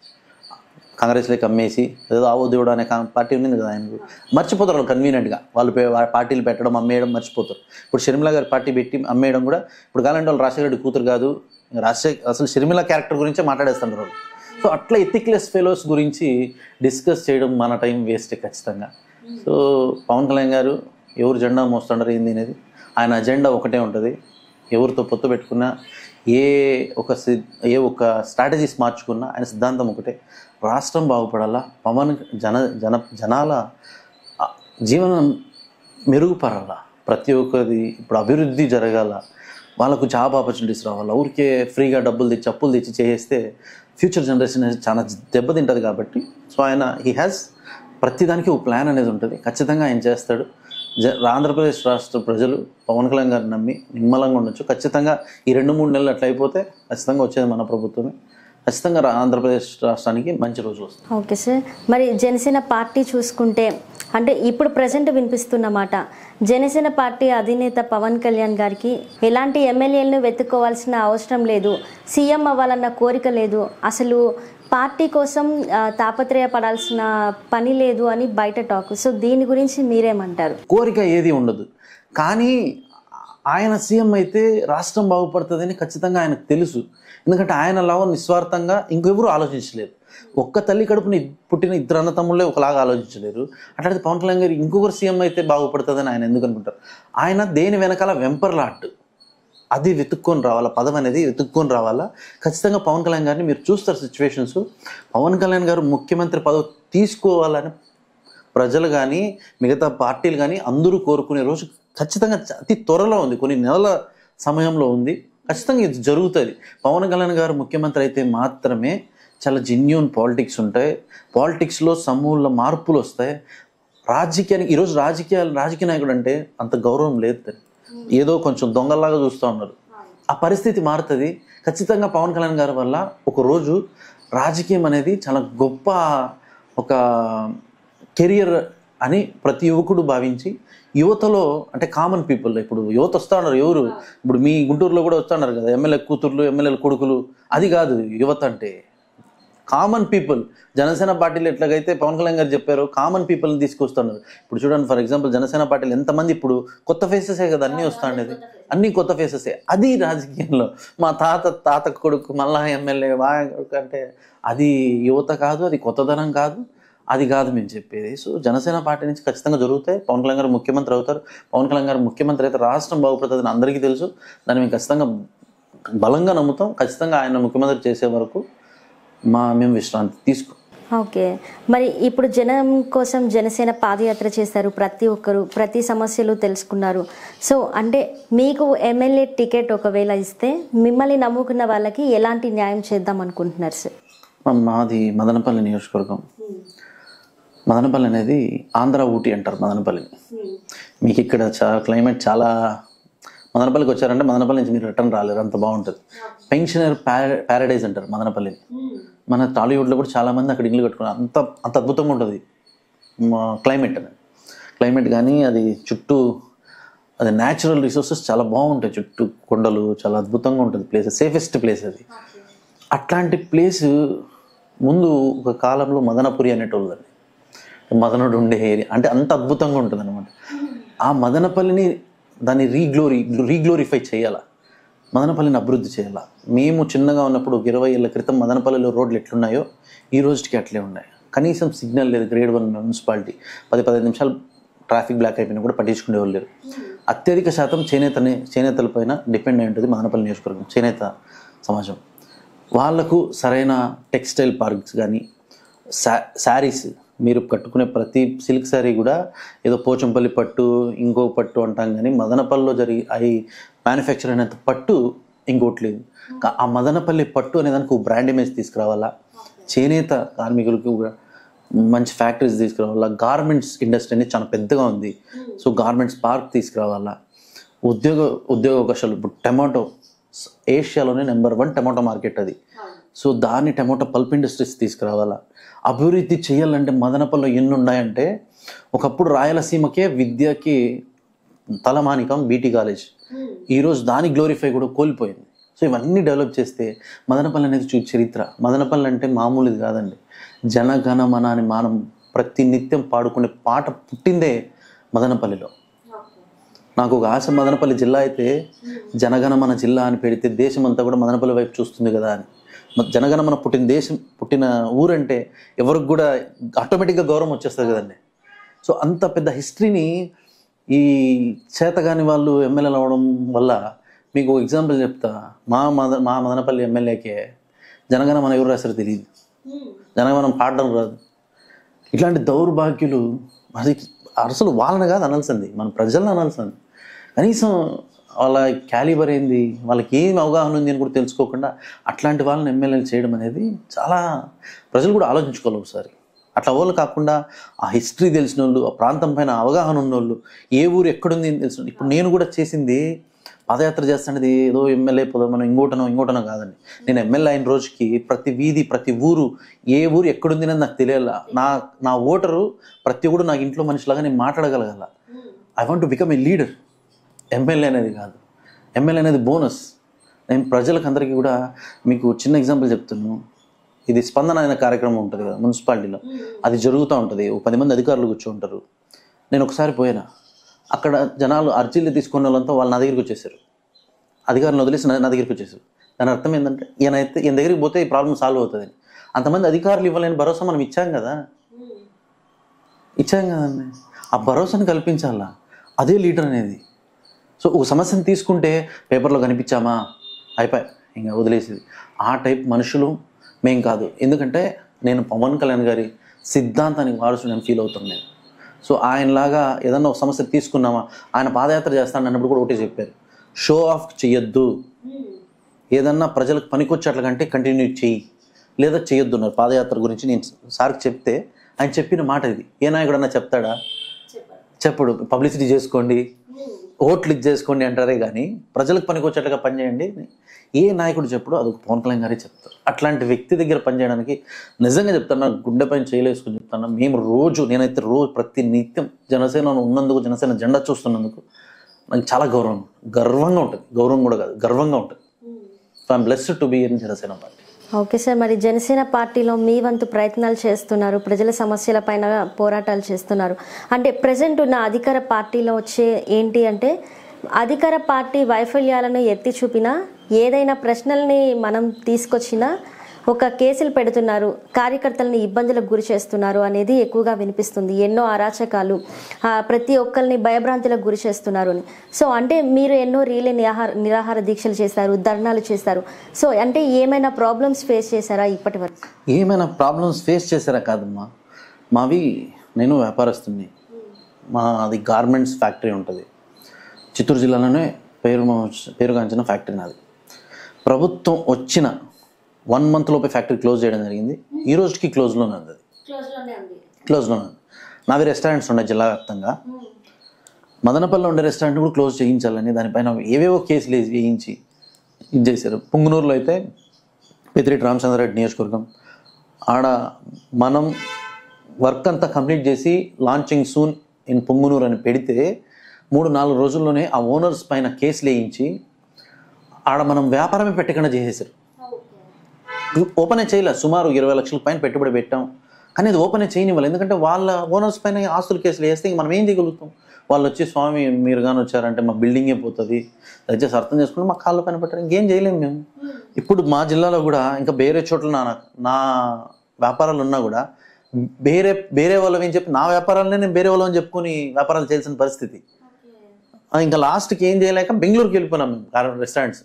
కాంగ్రెస్లోకి అమ్మేసి ఏదో ఆవో దేవుడు అనే కా- పార్టీ ఉంది కదా ఆయనకు మర్చిపోతారు వాళ్ళు కన్వీనియంట్గా వాళ్ళు పే- వాళ్ళ పార్టీలు పెట్టడం అమ్మేయడం మర్చిపోతారు ఇప్పుడు షర్మిల గారి పార్టీ పెట్టి అమ్మేయడం కూడా ఇప్పుడు కాలంటే వాళ్ళు రాజశేఖర రెడ్డి కూతురు కాదు రాజశేఖర్ అసలు షర్మిల క్యారెక్టర్ గురించే మాట్లాడేస్తున్నారు వాళ్ళు సో అట్లా ఎథిక్లెస్ ఫెలోస్ గురించి డిస్కస్ చేయడం మన టైం వేస్ట్ ఖచ్చితంగా సో పవన్ కళ్యాణ్ గారు ఎవరు జెండా మోస్తుంటారు ఏంది అనేది ఆయన అజెండా ఒకటే ఉంటుంది ఎవరితో పొత్తు పెట్టుకున్నా ఏ ఒక సి- ఏ ఒక స్ట్రాటజీస్ మార్చుకున్నా ఆయన సిద్ధాంతం ఒకటే రాష్ట్రం బాగుపడాలా పవన్ జన జన జనాల ఆ, జీవనం మెరుగుపడాలా ప్రతి ఒక్కరి ఇప్పుడు అభివృద్ధి జరగాల వాళ్ళకు జాబ్ ఆపర్చునిటీస్ రావాలా ఊరికే ఫ్రీగా డబ్బులు తెచ్చి అప్పులు తెచ్చి చేస్తే ఫ్యూచర్ జనరేషన్ అనేది చాలా దెబ్బతింటుంది కాబట్టి సో ఆయన హీ హ్యాస్ ప్రతిదానికి ఒక ప్లాన్ అనేది ఉంటుంది ఖచ్చితంగా ఆయన చేస్తాడు జ ఆంధ్రప్రదేశ్ రాష్ట్ర ప్రజలు పవన్ కళ్యాణ్ గారిని నమ్మి నిమ్మలంగా ఉండొచ్చు ఖచ్చితంగా ఈ రెండు మూడు నెలలు అట్లా అయిపోతే ఖచ్చితంగా వచ్చేది మన ప్రభుత్వమే ఖచ్చితంగా రా- ఆంధ్రప్రదేశ్ రాష్ట్రానికి మంచి రోజు వస్తుంది ఓకే సార్ మరి జనసేన పార్టీ చూసుకుంటే అంటే ఇప్పుడు ప్రజెంట్ వినిపిస్తున్న మాట జనసేన పార్టీ అధినేత పవన్ కళ్యాణ్ గారికి ఎలాంటి ఎమ్మెల్యేలను వెతుక్కోవాల్సిన అవసరం లేదు సీఎం అవ్వాలన్న కోరిక లేదు అసలు పార్టీ కోసం ఆ, తాపత్రయపడాల్సిన పని లేదు అని బయట టాక్ సో దీని గురించి మీరేమంటారు కోరిక ఏది ఉండదు కానీ ఆయన సీఎం అయితే రాష్ట్రం బాగుపడుతుందని ఖచ్చితంగా ఆయనకు తెలుసు ఎందుకంటే ఆయన లాగా నిస్వార్థంగా ఇంకెవరు ఆలోచించలేరు ఒక్క తల్లి కడుపుని పుట్టిన ఇద్దరు అన్న తమ్ముళ్ళే ఒకలాగా ఆలోచించలేరు అట్లాంటి పవన్ కళ్యాణ్ గారు ఇంకొకరు సీఎం అయితే బాగుపడుతుందని ఆయన ఎందుకు అనుకుంటారు ఆయన దేని వెనకాల వెంపర్లాట్ అది వెతుక్కొని రావాలా పదం అనేది వెతుక్కొని రావాలా ఖచ్చితంగా పవన్ కళ్యాణ్ గారిని మీరు చూస్తారు సిచ్యువేషన్స్ పవన్ కళ్యాణ్ గారు ముఖ్యమంత్రి పదవి తీసుకోవాలని ప్రజలు కానీ మిగతా పార్టీలు కానీ అందరూ కోరుకునే రోజు ఖచ్చితంగా చ- అతి త్వరలో ఉంది కొన్ని నెలల సమయంలో ఉంది ఖచ్చితంగా ఇది జరుగుతుంది పవన్ కళ్యాణ్ గారు ముఖ్యమంత్రి అయితే మాత్రమే చాలా జెన్యున్ పాలిటిక్స్ ఉంటాయి పాలిటిక్స్లో సమూల మార్పులు వస్తాయి రాజకీయానికి ఈరోజు రాజకీయాలు రాజకీయ నాయకుడు అంటే అంత గౌరవం లేదు ఏదో కొంచెం దొంగల్లాగా చూస్తూ ఉన్నారు ఆ పరిస్థితి మారుతుంది ఖచ్చితంగా పవన్ కళ్యాణ్ గారి వల్ల ఒక రోజు రాజకీయం అనేది చాలా గొప్ప ఒక కెరియర్ అని ప్రతి యువకుడు భావించి యువతలో అంటే కామన్ పీపుల్ ఇప్పుడు యువత వస్తా ఉన్నారు ఎవరు ఇప్పుడు మీ గుంటూరులో కూడా వస్తా ఉన్నారు కదా ఎమ్మెల్యే కూతుర్లు ఎమ్మెల్యేల కొడుకులు అది కాదు యువత అంటే కామన్ పీపుల్ జనసేన పార్టీలు ఎట్లాగైతే పవన్ కళ్యాణ్ గారు చెప్పారో కామన్ పీపుల్ని తీసుకొస్తున్నారు ఇప్పుడు చూడండి ఫర్ ఎగ్జాంపుల్ జనసేన పార్టీలు ఎంతమంది ఇప్పుడు కొత్త ఫేసెసే కదా అన్నీ వస్తా ఉండేది అన్ని కొత్త ఫేసెసే అది రాజకీయంలో మా తాత తాత కొడుకు మళ్ళా ఎమ్మెల్యే మా కొడుకు అంటే అది యువత కాదు అది కొత్తదనం కాదు అది కాదు మేము చెప్పేది సో జనసేన పార్టీ నుంచి ఖచ్చితంగా జరుగుతాయి పవన్ కళ్యాణ్ గారు ముఖ్యమంత్రి అవుతారు పవన్ కళ్యాణ్ గారు ముఖ్యమంత్రి అయితే రాష్ట్రం బాగుపడుతుందని అందరికీ తెలుసు దాన్ని మేము ఖచ్చితంగా బలంగా నమ్ముతాం ఖచ్చితంగా ఆయన ముఖ్యమంత్రి చేసే వరకు మా మేము విశ్రాంతి తీసుకో ఓకే మరి ఇప్పుడు జనం కోసం జనసేన పాదయాత్ర చేశారు ప్రతి ఒక్కరు ప్రతి సమస్యలు తెలుసుకున్నారు సో అంటే మీకు ఎమ్మెల్యే టికెట్ ఒకవేళ ఇస్తే మిమ్మల్ని నమ్ముకున్న వాళ్ళకి ఎలాంటి న్యాయం చేద్దాం అనుకుంటున్నారు సార్ మా- మాది మదనపల్లి నియోజకవర్గం మదనపల్లి అనేది ఆంధ్ర ఊటీ అంటారు మదనపల్లిని మీకు ఇక్కడ చాలా క్లైమేట్ చాలా మదనపల్లికి వచ్చారంటే మదనపల్లి నుంచి మీరు రిటర్న్ రాలేరు అంత బాగుంటుంది పెన్షనర్ ప్యారడైజ్ అంటారు మదనపల్లిని మన టాలీవుడ్లో కూడా చాలా మంది అక్కడ ఇల్లు కట్టుకున్నారు అంత అంత అద్భుతంగా ఉంటుంది మా క్లైమేట్ అనేది క్లైమేట్ కానీ అది చుట్టూ అది న్యాచురల్ రిసోర్సెస్ చాలా బాగుంటాయి చుట్టూ కొండలు చాలా అద్భుతంగా ఉంటుంది ప్లేస్ సేఫెస్ట్ ప్లేస్ అది అట్లాంటి ప్లేస్ ముందు ఒక కాలంలో మదనపురి అనేటోళ్ళు మదనుడు ఉండే ఏరియా అంటే అంత అద్భుతంగా ఉంటుంది అనమాట ఆ మదనపల్లిని దాన్ని రీగ్లోరీ రీగ్లోరిఫై చేయాలా మదనపల్లిని అభివృద్ధి చేయాలా మేము చిన్నగా ఉన్నప్పుడు ఒక ఇరవై ఏళ్ళ క్రితం మదనపల్లిలో రోడ్లు ఎట్లున్నాయో ఈ రోజుకి అట్లే ఉన్నాయి కనీసం సిగ్నల్ లేదు గ్రేడ్ వన్ మున్సిపాలిటీ పది పదిహేను నిమిషాలు ట్రాఫిక్ బ్లాక్ అయిపోయినా కూడా పట్టించుకునేవాళ్ళు లేరు అత్యధిక శాతం చేనేతనే చేనేతల పైన డిపెండ్ అయి ఉంటుంది మదనపల్లి నియోజకవర్గం చేనేత సమాజం వాళ్ళకు సరైన టెక్స్టైల్ పార్క్స్ కానీ శా శారీస్ మీరు కట్టుకునే ప్రతి సిల్క్ శారీ కూడా ఏదో పోచంపల్లి పట్టు ఇంకో పట్టు అంటాం కానీ మదనపల్లిలో జరిగి అవి మ్యానుఫ్యాక్చర్ అయినంత పట్టు ఇంకోటి లేదు కా- ఆ మదనపల్లి పట్టు అనే దానికి ఒక బ్రాండ్ ఇమేజ్ తీసుకురావాలా చేనేత కార్మికులకు కూడా మంచి ఫ్యాక్టరీస్ తీసుకురావాలా గార్మెంట్స్ ఇండస్ట్రీ అనేది చాలా పెద్దగా ఉంది సో గార్మెంట్స్ పార్క్ తీసుకురావాలా ఉద్యోగ ఉద్యోగ అవకాశాలు ఇప్పుడు టమాటో ఏషియాలోనే నెంబర్ వన్ టమాటో మార్కెట్ అది సో దాన్ని టమాటో పల్ప్ ఇండస్ట్రీస్ తీసుకురావాలా అభివృద్ధి చేయాలంటే మదనపల్లిలో ఎన్ని ఉన్నాయంటే ఒకప్పుడు రాయలసీమకే విద్యకి తలమానికం బీటీ కాలేజ్ ఈరోజు దాని గ్లోరిఫై కూడా కోల్పోయింది సో ఇవన్నీ డెవలప్ చేస్తే మదనపల్లి అనేది చూ చరిత్ర మదనపల్లి అంటే మామూలుది కాదండి జనగణమన అని మనం ప్రతి నిత్యం పాడుకునే పాట పుట్టిందే మదనపల్లిలో నాకు ఒక ఆశ మదనపల్లి జిల్లా అయితే జనగణమన జిల్లా అని పెడితే దేశం అంతా కూడా మదనపల్లి వైపు చూస్తుంది కదా అని మ- జనగణమన పుట్టిన దేశం పుట్టిన ఊరంటే ఎవరికి కూడా ఆటోమేటిక్గా గౌరవం వచ్చేస్తుంది కదండి సో అంత పెద్ద హిస్టరీని ఈ చేతగాని వాళ్ళు ఎమ్మెల్యేలు అవ్వడం వల్ల మీకు ఒక ఎగ్జాంపుల్ చెప్తా మా మద మా మదనపల్లి ఎమ్మెల్యేకే జనగణమన ఎవరు రాశారో తెలియదు జనగణమనం పాడడం రాదు ఇట్లాంటి దౌర్భాగ్యులు అది అసలు వాళ్ళని కాదు అనాల్సింది మన ప్రజలను అనాల్సింది కనీసం వాళ్ళ క్యాలిబర్ ఏంది వాళ్ళకి ఏం అవగాహన ఉంది అని కూడా తెలుసుకోకుండా అట్లాంటి వాళ్ళని ఎమ్మెల్యేలు చేయడం అనేది చాలా ప్రజలు కూడా ఆలోచించుకోవాలి ఒకసారి అట్లా వాళ్ళు కాకుండా ఆ హిస్టరీ తెలిసిన వాళ్ళు ఆ ప్రాంతం పైన అవగాహన ఉన్నోళ్ళు ఏ ఊరు ఎక్కడుంది అని తెలిసిన ఇప్పుడు నేను కూడా చేసింది పాదయాత్ర చేస్తున్నది ఏదో ఎమ్మెల్యే మనం ఇంకోటనో ఇంకోటనో కాదండి నేను ఎమ్మెల్యే అయిన రోజుకి ప్రతి వీధి ప్రతి ఊరు ఏ ఊరు ఎక్కడుంది అనేది నాకు తెలియాల నా నా ఓటరు ప్రతి ఒక్కడు నాకు ఇంట్లో మనిషిలాగా నేను మాట్లాడగలగాల I want to become a leader MLA అనేది కాదు ఎమ్మెల్యే అనేది బోనస్ నేను ప్రజలకు అందరికీ కూడా మీకు చిన్న ఎగ్జాంపుల్ చెప్తున్నాను ఇది స్పందన అనే కార్యక్రమం ఉంటుంది కదా మున్సిపాలిటీలో అది జరుగుతూ ఉంటుంది ఓ పది మంది అధికారులు కూర్చుంటారు నేను ఒకసారి పోయినా అక్కడ జనాలు అర్జీలు తీసుకున్న వాళ్ళంతా వాళ్ళు నా దగ్గరికి వచ్చేసారు అధికారులను వదిలేసి నా నా దగ్గరికి వచ్చేసారు దాని అర్థం ఏంటంటే ఈయన అయితే ఈయన దగ్గరికి పోతే ఈ ప్రాబ్లం సాల్వ్ అవుతుంది అంతమంది అధికారులు ఇవ్వలేని భరోసా మనం ఇచ్చాం కదా ఇచ్చాం కదండి ఆ భరోసాను కల్పించాలా అదే లీడర్ అనేది సో ఒక సమస్యను తీసుకుంటే పేపర్లో కనిపించామా అయిపోయి ఇంకా వదిలేసేది ఆ టైప్ మనుషులు మేం కాదు ఎందుకంటే నేను పవన్ కళ్యాణ్ గారి సిద్ధాంతానికి వారసు నేను ఫీల్ అవుతాను నేను సో ఆయనలాగా ఏదన్నా ఒక సమస్య తీసుకున్నామా ఆయన పాదయాత్ర చేస్తాను అన్నప్పుడు కూడా ఒకటే చెప్పారు షో ఆఫ్ చెయ్యొద్దు ఏదన్నా ప్రజలకు పనికొచ్చేట్ల కంటే కంటిన్యూ చెయ్యి లేదా చెయ్యొద్దు అన్నారు పాదయాత్ర గురించి నేను సార్కి చెప్తే ఆయన చెప్పిన మాట ఇది ఏ నాయకుడన్నా చెప్తాడా చెప్పడు పబ్లిసిటీ చేసుకోండి ఓట్లు ఇచ్చేసుకోండి అంటారే కానీ ప్రజలకు పనికొచ్చేట్టుగా పనిచేయండి ఏ నాయకుడు చెప్పుడు అది ఒక పవన్ కళ్యాణ్ గారే చెప్తారు అట్లాంటి వ్యక్తి దగ్గర పనిచేయడానికి నిజంగా చెప్తాను గుండె పైన చేయలేసుకుని చెప్తాను మేము రోజు నేనైతే రోజు ప్రతి నిత్యం జనసేనలో ఉన్నందుకు జనసేన జెండా చూస్తున్నందుకు నాకు చాలా గౌరవం గర్వంగా ఉంటుంది గౌరవం కూడా కాదు గర్వంగా ఉంటుంది so I'm blessed to be in Janasena party okay sir మరి జనసేన పార్టీలో మీ వంతు ప్రయత్నాలు చేస్తున్నారు ప్రజల సమస్యలపైన పోరాటాలు చేస్తున్నారు అంటే ప్రజెంట్ ఉన్న అధికార పార్టీలో వచ్చే ఏంటి అంటే అధికార పార్టీ వైఫల్యాలను ఎత్తి చూపినా ఏదైనా ప్రశ్నల్ని మనం తీసుకొచ్చినా ఒక కేసులు పెడుతున్నారు కార్యకర్తలని ఇబ్బందులకు గురి చేస్తున్నారు అనేది ఎక్కువగా వినిపిస్తుంది ఎన్నో అరాచకాలు ఆ, ప్రతి ఒక్కరిని భయభ్రాంతులకు గురి చేస్తున్నారు అని సో అంటే మీరు ఎన్నో రీలే నిరాహార నిరాహార దీక్షలు చేశారు ధర్నాలు చేశారు సో అంటే ఏమైనా ప్రాబ్లమ్స్ ఫేస్ చేశారా ఇప్పటి వరకు ఏమైనా ప్రాబ్లమ్స్ ఫేస్ చేశారా కాదమ్మా మావి నేను వ్యాపారస్తుని మాది గార్మెంట్స్ ఫ్యాక్టరీ ఉంటుంది చిత్తూరు జిల్లాలోనే పేరు పేరుగాంచిన ఫ్యాక్టరీ నాది ప్రభుత్వం వచ్చిన వన్ మంత్ లోపే ఫ్యాక్టరీ క్లోజ్ చేయడం జరిగింది ఈ రోజుకి క్లోజ్లోనే ఉంది అది క్లోజ్లోనే ఉంది నావి రెస్టారెంట్స్ ఉన్నాయి జిల్లా వ్యాప్తంగా మదనపల్లిలో ఉండే రెస్టారెంట్ కూడా క్లోజ్ చేయించాలని దానిపైన ఏవేవో కేసులు వేసి వేయించి ఇది చేశారు పుంగునూరులో అయితే పెద్దిరెడ్డి రామచంద్రారెడ్డి నియోజకవర్గం ఆడ మనం వర్క్ అంతా కంప్లీట్ చేసి లాంచింగ్ సూన్ ఇన్ పొంగునూరు అని పెడితే మూడు నాలుగు రోజుల్లోనే ఆ ఓనర్స్ పైన కేసులు వేయించి ఆడ మనం వ్యాపారమే పెట్టకుండా చేసేసారు ఓపెనే చేయలే సుమారు ఇరవై లక్షల పైన పెట్టుబడి పెట్టాం కానీ అది ఓపెనే చేయనివ్వాలి ఎందుకంటే వాళ్ళ ఓనర్స్ పైన ఆస్తుల కేసులు వేస్తే ఇంక మనం ఏం చేయగలుగుతాం వాళ్ళు వచ్చి స్వామి మీరు కానీ వచ్చారంటే మా బిల్డింగే పోతుంది దయచేసి అర్థం చేసుకుని మా కాళ్ళ పైన పెట్టారు ఇంకేం చేయలేము మేము ఇప్పుడు మా జిల్లాలో కూడా ఇంకా వేరే చోట్ల నా నా వ్యాపారాలు ఉన్నా కూడా వేరే వేరే వాళ్ళవి ఏం చెప్పి నా వ్యాపారాలనే నేను వేరే వాళ్ళని చెప్పుకొని వ్యాపారాలు చేయాల్సిన పరిస్థితి ఆ, ఇంకా లాస్ట్కి ఏం చేయలేక బెంగళూరుకి వెళ్ళిపోయినాం మేము రెస్టారెంట్స్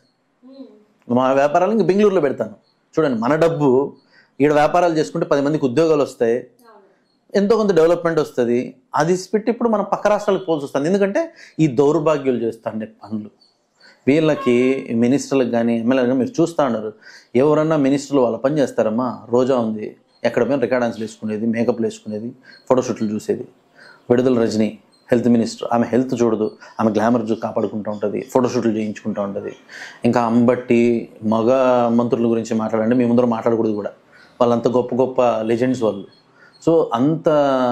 మా వ్యాపారాలు ఇంకా బెంగళూరులో పెడతాను చూడండి మన డబ్బు ఈడ వ్యాపారాలు చేసుకుంటే పది మందికి ఉద్యోగాలు వస్తాయి ఎంతో కొంత డెవలప్మెంట్ వస్తుంది అది పెట్టి ఇప్పుడు మనం పక్క రాష్ట్రాలకు పోల్సి వస్తుంది ఎందుకంటే ఈ దౌర్భాగ్యులు చేస్తాండే పనులు వీళ్ళకి మినిస్టర్లకు కానీ ఎమ్మెల్యేలకు కానీ మీరు చూస్తూ ఉన్నారు ఎవరన్నా మినిస్టర్లు వాళ్ళ పని చేస్తారమ్మా రోజా ఉంది ఎక్కడ పోయినా రికార్డ్ డాన్స్లు వేసుకునేది మేకప్లు వేసుకునేది ఫోటోషూట్లు చూసేది విడుదల రజని హెల్త్ మినిస్టర్ ఆమె హెల్త్ చూడదు ఆమె గ్లామర్ చూ కాపాడుకుంటూ ఉంటుంది ఫోటోషూట్లు చేయించుకుంటూ ఉంటుంది ఇంకా అంబట్టి మగ మంత్రుల గురించి మాట్లాడండి మీ ముందర మాట్లాడకూడదు కూడా వాళ్ళంత గొప్ప గొప్ప లెజెండ్స్ వాళ్ళు సో అంత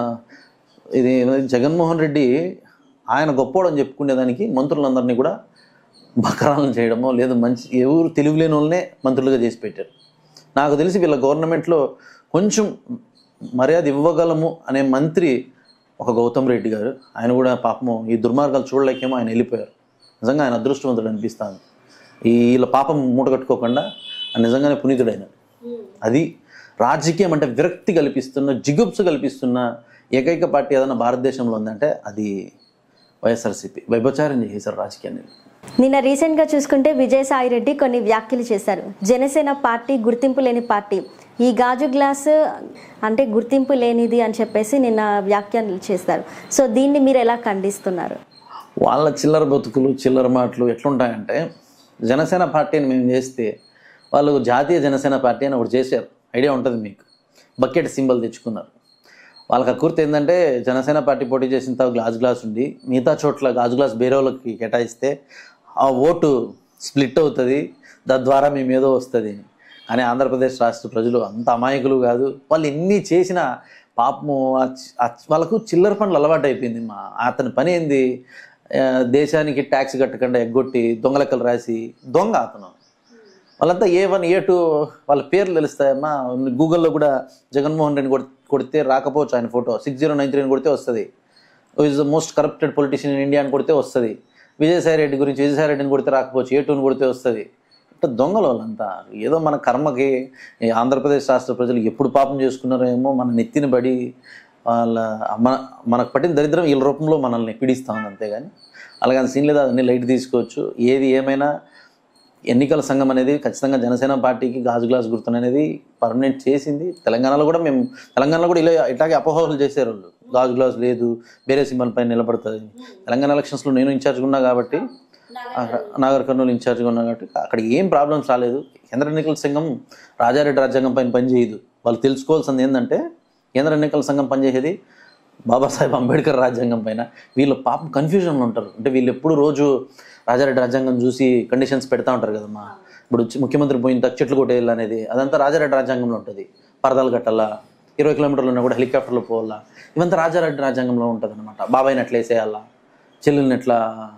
ఇది జగన్మోహన్ రెడ్డి ఆయన గొప్పోడని చెప్పుకునేదానికి మంత్రులందరినీ కూడా బకరాలను చేయడమో లేదా మంచి ఎవరు తెలివిలేని వాళ్ళనే మంత్రులుగా చేసి పెట్టారు నాకు తెలిసి వీళ్ళ గవర్నమెంట్లో కొంచెం మర్యాద ఇవ్వగలము అనే మంత్రి ఒక గౌతమ్ రెడ్డి గారు ఆయన కూడా పాపము ఈ దుర్మార్గాలు చూడలేకేమో ఆయన వెళ్ళిపోయారు నిజంగా ఆయన అదృష్టవంతుడు అనిపిస్తాను ఈ వీళ్ళ పాపం మూట కట్టుకోకుండా ఆయన నిజంగానే పునీతుడైన అది రాజకీయం అంటే విరక్తి కల్పిస్తున్న జిగుప్సు కల్పిస్తున్న ఏకైక పార్టీ ఏదైనా భారతదేశంలో ఉందంటే అది వైఎస్ఆర్సీపీ వ్యభచారం చేసేసారు రాజకీయాన్ని నిన్న రీసెంట్గా చూసుకుంటే విజయసాయి రెడ్డి కొన్ని వ్యాఖ్యలు చేశారు జనసేన పార్టీ గుర్తింపు లేని పార్టీ ఈ గాజు గ్లాస్ అంటే గుర్తింపు లేనిది అని చెప్పేసి నిన్న వ్యాఖ్యలు చేస్తారు సో దీన్ని మీరు ఎలా ఖండిస్తున్నారు వాళ్ళ చిల్లర బతుకులు చిల్లర మాటలు ఎట్లుంటాయంటే జనసేన పార్టీని మేము చేస్తే వాళ్ళు జాతీయ జనసేన పార్టీ అని ఒకటి చేశారు ఐడియా ఉంటుంది మీకు బకెట్ సింబల్ తెచ్చుకున్నారు వాళ్ళకి అకూర్తి ఏంటంటే జనసేన పార్టీ పోటీ చేసిన తర్వాత గ్లాస్ గ్లాస్ ఉంది మిగతా చోట్ల గాజు గ్లాస్ వేరే వాళ్ళకి కేటాయిస్తే ఆ ఓటు స్ప్లిట్ అవుతుంది తద్వారా మేము ఏదో వస్తుంది అని కానీ ఆంధ్రప్రదేశ్ రాష్ట్ర ప్రజలు అంత అమాయకులు కాదు వాళ్ళు ఎన్ని చేసినా పాపము ఆ చి- ఆ చి- వాళ్ళకు చిల్లర పనులు అలవాటు అయిపోయింది మా అతని పని ఏంది ఆ, దేశానికి ట్యాక్స్ కట్టకుండా ఎగ్గొట్టి దొంగ లెక్కలు రాసి దొంగ అతను వాళ్ళంతా ఏ వన్ ఏ టూ వాళ్ళ పేర్లు తెలుస్తాయమ్మా గూగుల్లో కూడా జగన్మోహన్ రెడ్డి కొడి- కొడితే రాకపోవచ్చు ఆయన photo six zero nine three అని కొడితే వస్తుంది is the most corrupted politician in India అని కొడితే వస్తుంది విజయసాయి రెడ్డి గురించి విజయసాయి రెడ్డిని కొడితే రాకపోవచ్చు ఏ టూని కొడితే వస్తుంది ఇట్లా దొంగలు వాళ్ళంతా ఏదో మన కర్మకి ఈ ఆంధ్రప్రదేశ్ రాష్ట్ర ప్రజలు ఎప్పుడు పాపం చేసుకున్నారో ఏమో మన నెత్తిన పడి వాళ్ళ మన మనకు పట్టిన దరిద్రం వీళ్ళ రూపంలో మనల్ని పీడిస్తూ ఉంది అంతేగాని అలాగని సీన్ లేదా అన్ని లైట్ తీసుకోవచ్చు ఏది ఏమైనా ఎన్నికల సంఘం అనేది ఖచ్చితంగా జనసేన పార్టీకి గాజు గ్లాస్ గుర్తును అనేది పర్మనెంట్ చేసింది తెలంగాణలో కూడా మేము తెలంగాణలో కూడా ఇలా ఇట్లాగే అపోహలు చేశారు వాళ్ళు గాజు గ్లాస్ లేదు వేరే సింబల్ పైన నిలబడుతుంది తెలంగాణ ఎలక్షన్స్లో నేను ఇన్ఛార్జ్గా ఉన్నా కాబట్టి అక్కడ నాగర్ కర్నూలు ఇన్ఛార్జ్గా ఉన్నా కాబట్టి అక్కడ ఏం ప్రాబ్లమ్స్ రాలేదు కేంద్ర ఎన్నికల సంఘం రాజారెడ్డి రాజ్యాంగం పైన పనిచేయదు వాళ్ళు తెలుసుకోవాల్సింది ఏంటంటే కేంద్ర ఎన్నికల సంఘం పనిచేసేది బాబాసాహెబ్ అంబేద్కర్ రాజ్యాంగం పైన వీళ్ళు పాపం కన్ఫ్యూజన్లో ఉంటారు అంటే వీళ్ళు ఎప్పుడు రోజు రాజారెడ్డి రాజ్యాంగం చూసి కండిషన్స్ పెడతా ఉంటారు కదమ్మా ఇప్పుడు చి- ముఖ్యమంత్రి పోయిన తక్కువ చెట్లు కొట్టేయాలి అనేది అదంతా రాజారెడ్డి రాజ్యాంగంలో ఉంటుంది పరదాలు కట్టాలా ఇరవై కిలోమీటర్లు ఉన్నా కూడా హెలికాప్టర్లో పోవాలా ఇవంతా రాజారెడ్డి రాజ్యాంగంలో ఉంటుంది అనమాట బాబాయిని ఎట్లా వేసేయాలా చెల్లెల్ని ఎట్లా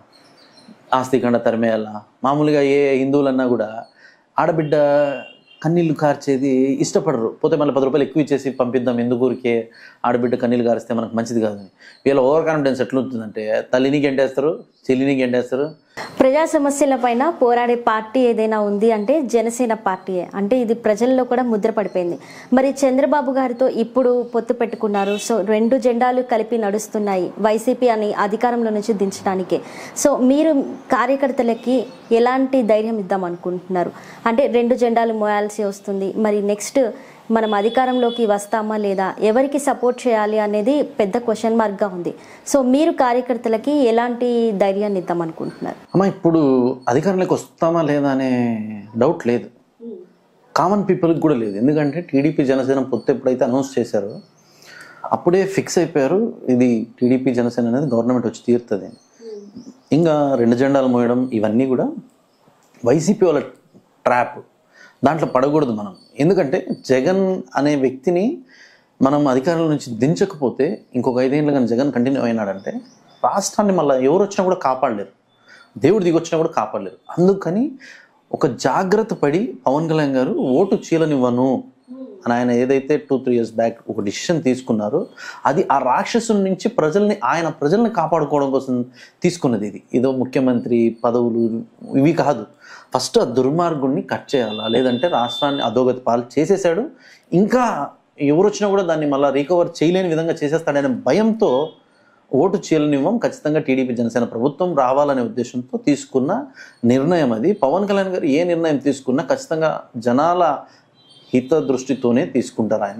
ఆస్తి కండ తరిమేయాలా మామూలుగా ఏ హిందువులన్నా కూడా ఆడబిడ్డ కన్నీళ్లు కార్చేది ఇష్టపడరు పోతే మళ్ళీ పది రూపాయలు ఎక్కువ ఇచ్చేసి పంపిద్దాం ఎందుకు ఊరికే ఆడబిడ్డ కన్నీళ్ళు కారిస్తే మనకు మంచిది కాదు వీళ్ళ ఓవర్ కాన్ఫిడెన్స్ ఎట్లుంటుందంటే తల్లిని గెంటేస్తారు చెల్లిని గెంటేస్తారు ప్రజా సమస్యలపైన పోరాడే పార్టీ ఏదైనా ఉంది అంటే జనసేన పార్టీయే అంటే ఇది ప్రజల్లో కూడా ముద్ర పడిపోయింది మరి చంద్రబాబు గారితో ఇప్పుడు పొత్తు పెట్టుకున్నారు సో రెండు జెండాలు కలిపి నడుస్తున్నాయి వైసీపీ అని అధికారంలో నుంచి దించడానికి సో మీరు కార్యకర్తలకి ఎలాంటి ధైర్యం ఇద్దాం అనుకుంటున్నారు అంటే రెండు జెండాలు మోయాల్సి వస్తుంది మరి నెక్స్ట్ మనం అధికారంలోకి వస్తామా లేదా ఎవరికి సపోర్ట్ చేయాలి అనేది పెద్ద క్వశ్చన్ మార్క్గా ఉంది సో మీరు కార్యకర్తలకి ఎలాంటి ధైర్యాన్ని ఇద్దాం అనుకుంటున్నారు అమ్మ ఇప్పుడు అధికారంలోకి వస్తామా లేదా అనే డౌట్ లేదు కామన్ పీపుల్కి కూడా లేదు ఎందుకంటే టీడీపీ జనసేన పొత్తు ఎప్పుడైతే అనౌన్స్ చేశారో అప్పుడే ఫిక్స్ అయిపోయారు ఇది టీడీపీ జనసేన అనేది గవర్నమెంట్ వచ్చి తీరుతుంది ఇంకా రెండు జెండాలు మోయడం ఇవన్నీ కూడా వైసీపీ వాళ్ళ ట్రాప్ దాంట్లో పడకూడదు మనం ఎందుకంటే జగన్ అనే వ్యక్తిని మనం అధికారంలో నుంచి దించకపోతే ఇంకొక ఐదేళ్ళు కానీ జగన్ కంటిన్యూ అయినాడంటే రాష్ట్రాన్ని మళ్ళీ ఎవరు వచ్చినా కూడా కాపాడలేరు దేవుడు దిగొచ్చినా కూడా కాపాడలేరు అందుకని ఒక జాగ్రత్త పడి పవన్ కళ్యాణ్ గారు ఓటు చీలనివ్వను అని ఆయన ఏదైతే టూ త్రీ ఇయర్స్ బ్యాక్ ఒక డిసిషన్ తీసుకున్నారో అది ఆ రాక్షసుల నుంచి ప్రజల్ని ఆయన ప్రజల్ని కాపాడుకోవడం కోసం తీసుకున్నది ఇది ఏదో ముఖ్యమంత్రి పదవులు ఇవి కాదు ఫస్ట్ ఆ దుర్మార్గుడిని కట్ చేయాలా లేదంటే రాష్ట్రాన్ని అధోగతి పాలు చేసేసాడు ఇంకా ఎవరు వచ్చినా కూడా దాన్ని మళ్ళీ రికవర్ చేయలేని విధంగా చేసేస్తాడనే భయంతో ఓటు చీలనివ్వం ఖచ్చితంగా టీడీపీ జనసేన ప్రభుత్వం రావాలనే ఉద్దేశంతో తీసుకున్న నిర్ణయం అది పవన్ కళ్యాణ్ గారు ఏ నిర్ణయం తీసుకున్నా ఖచ్చితంగా జనాల హిత దృష్టితోనే తీసుకుంటారు ఆయన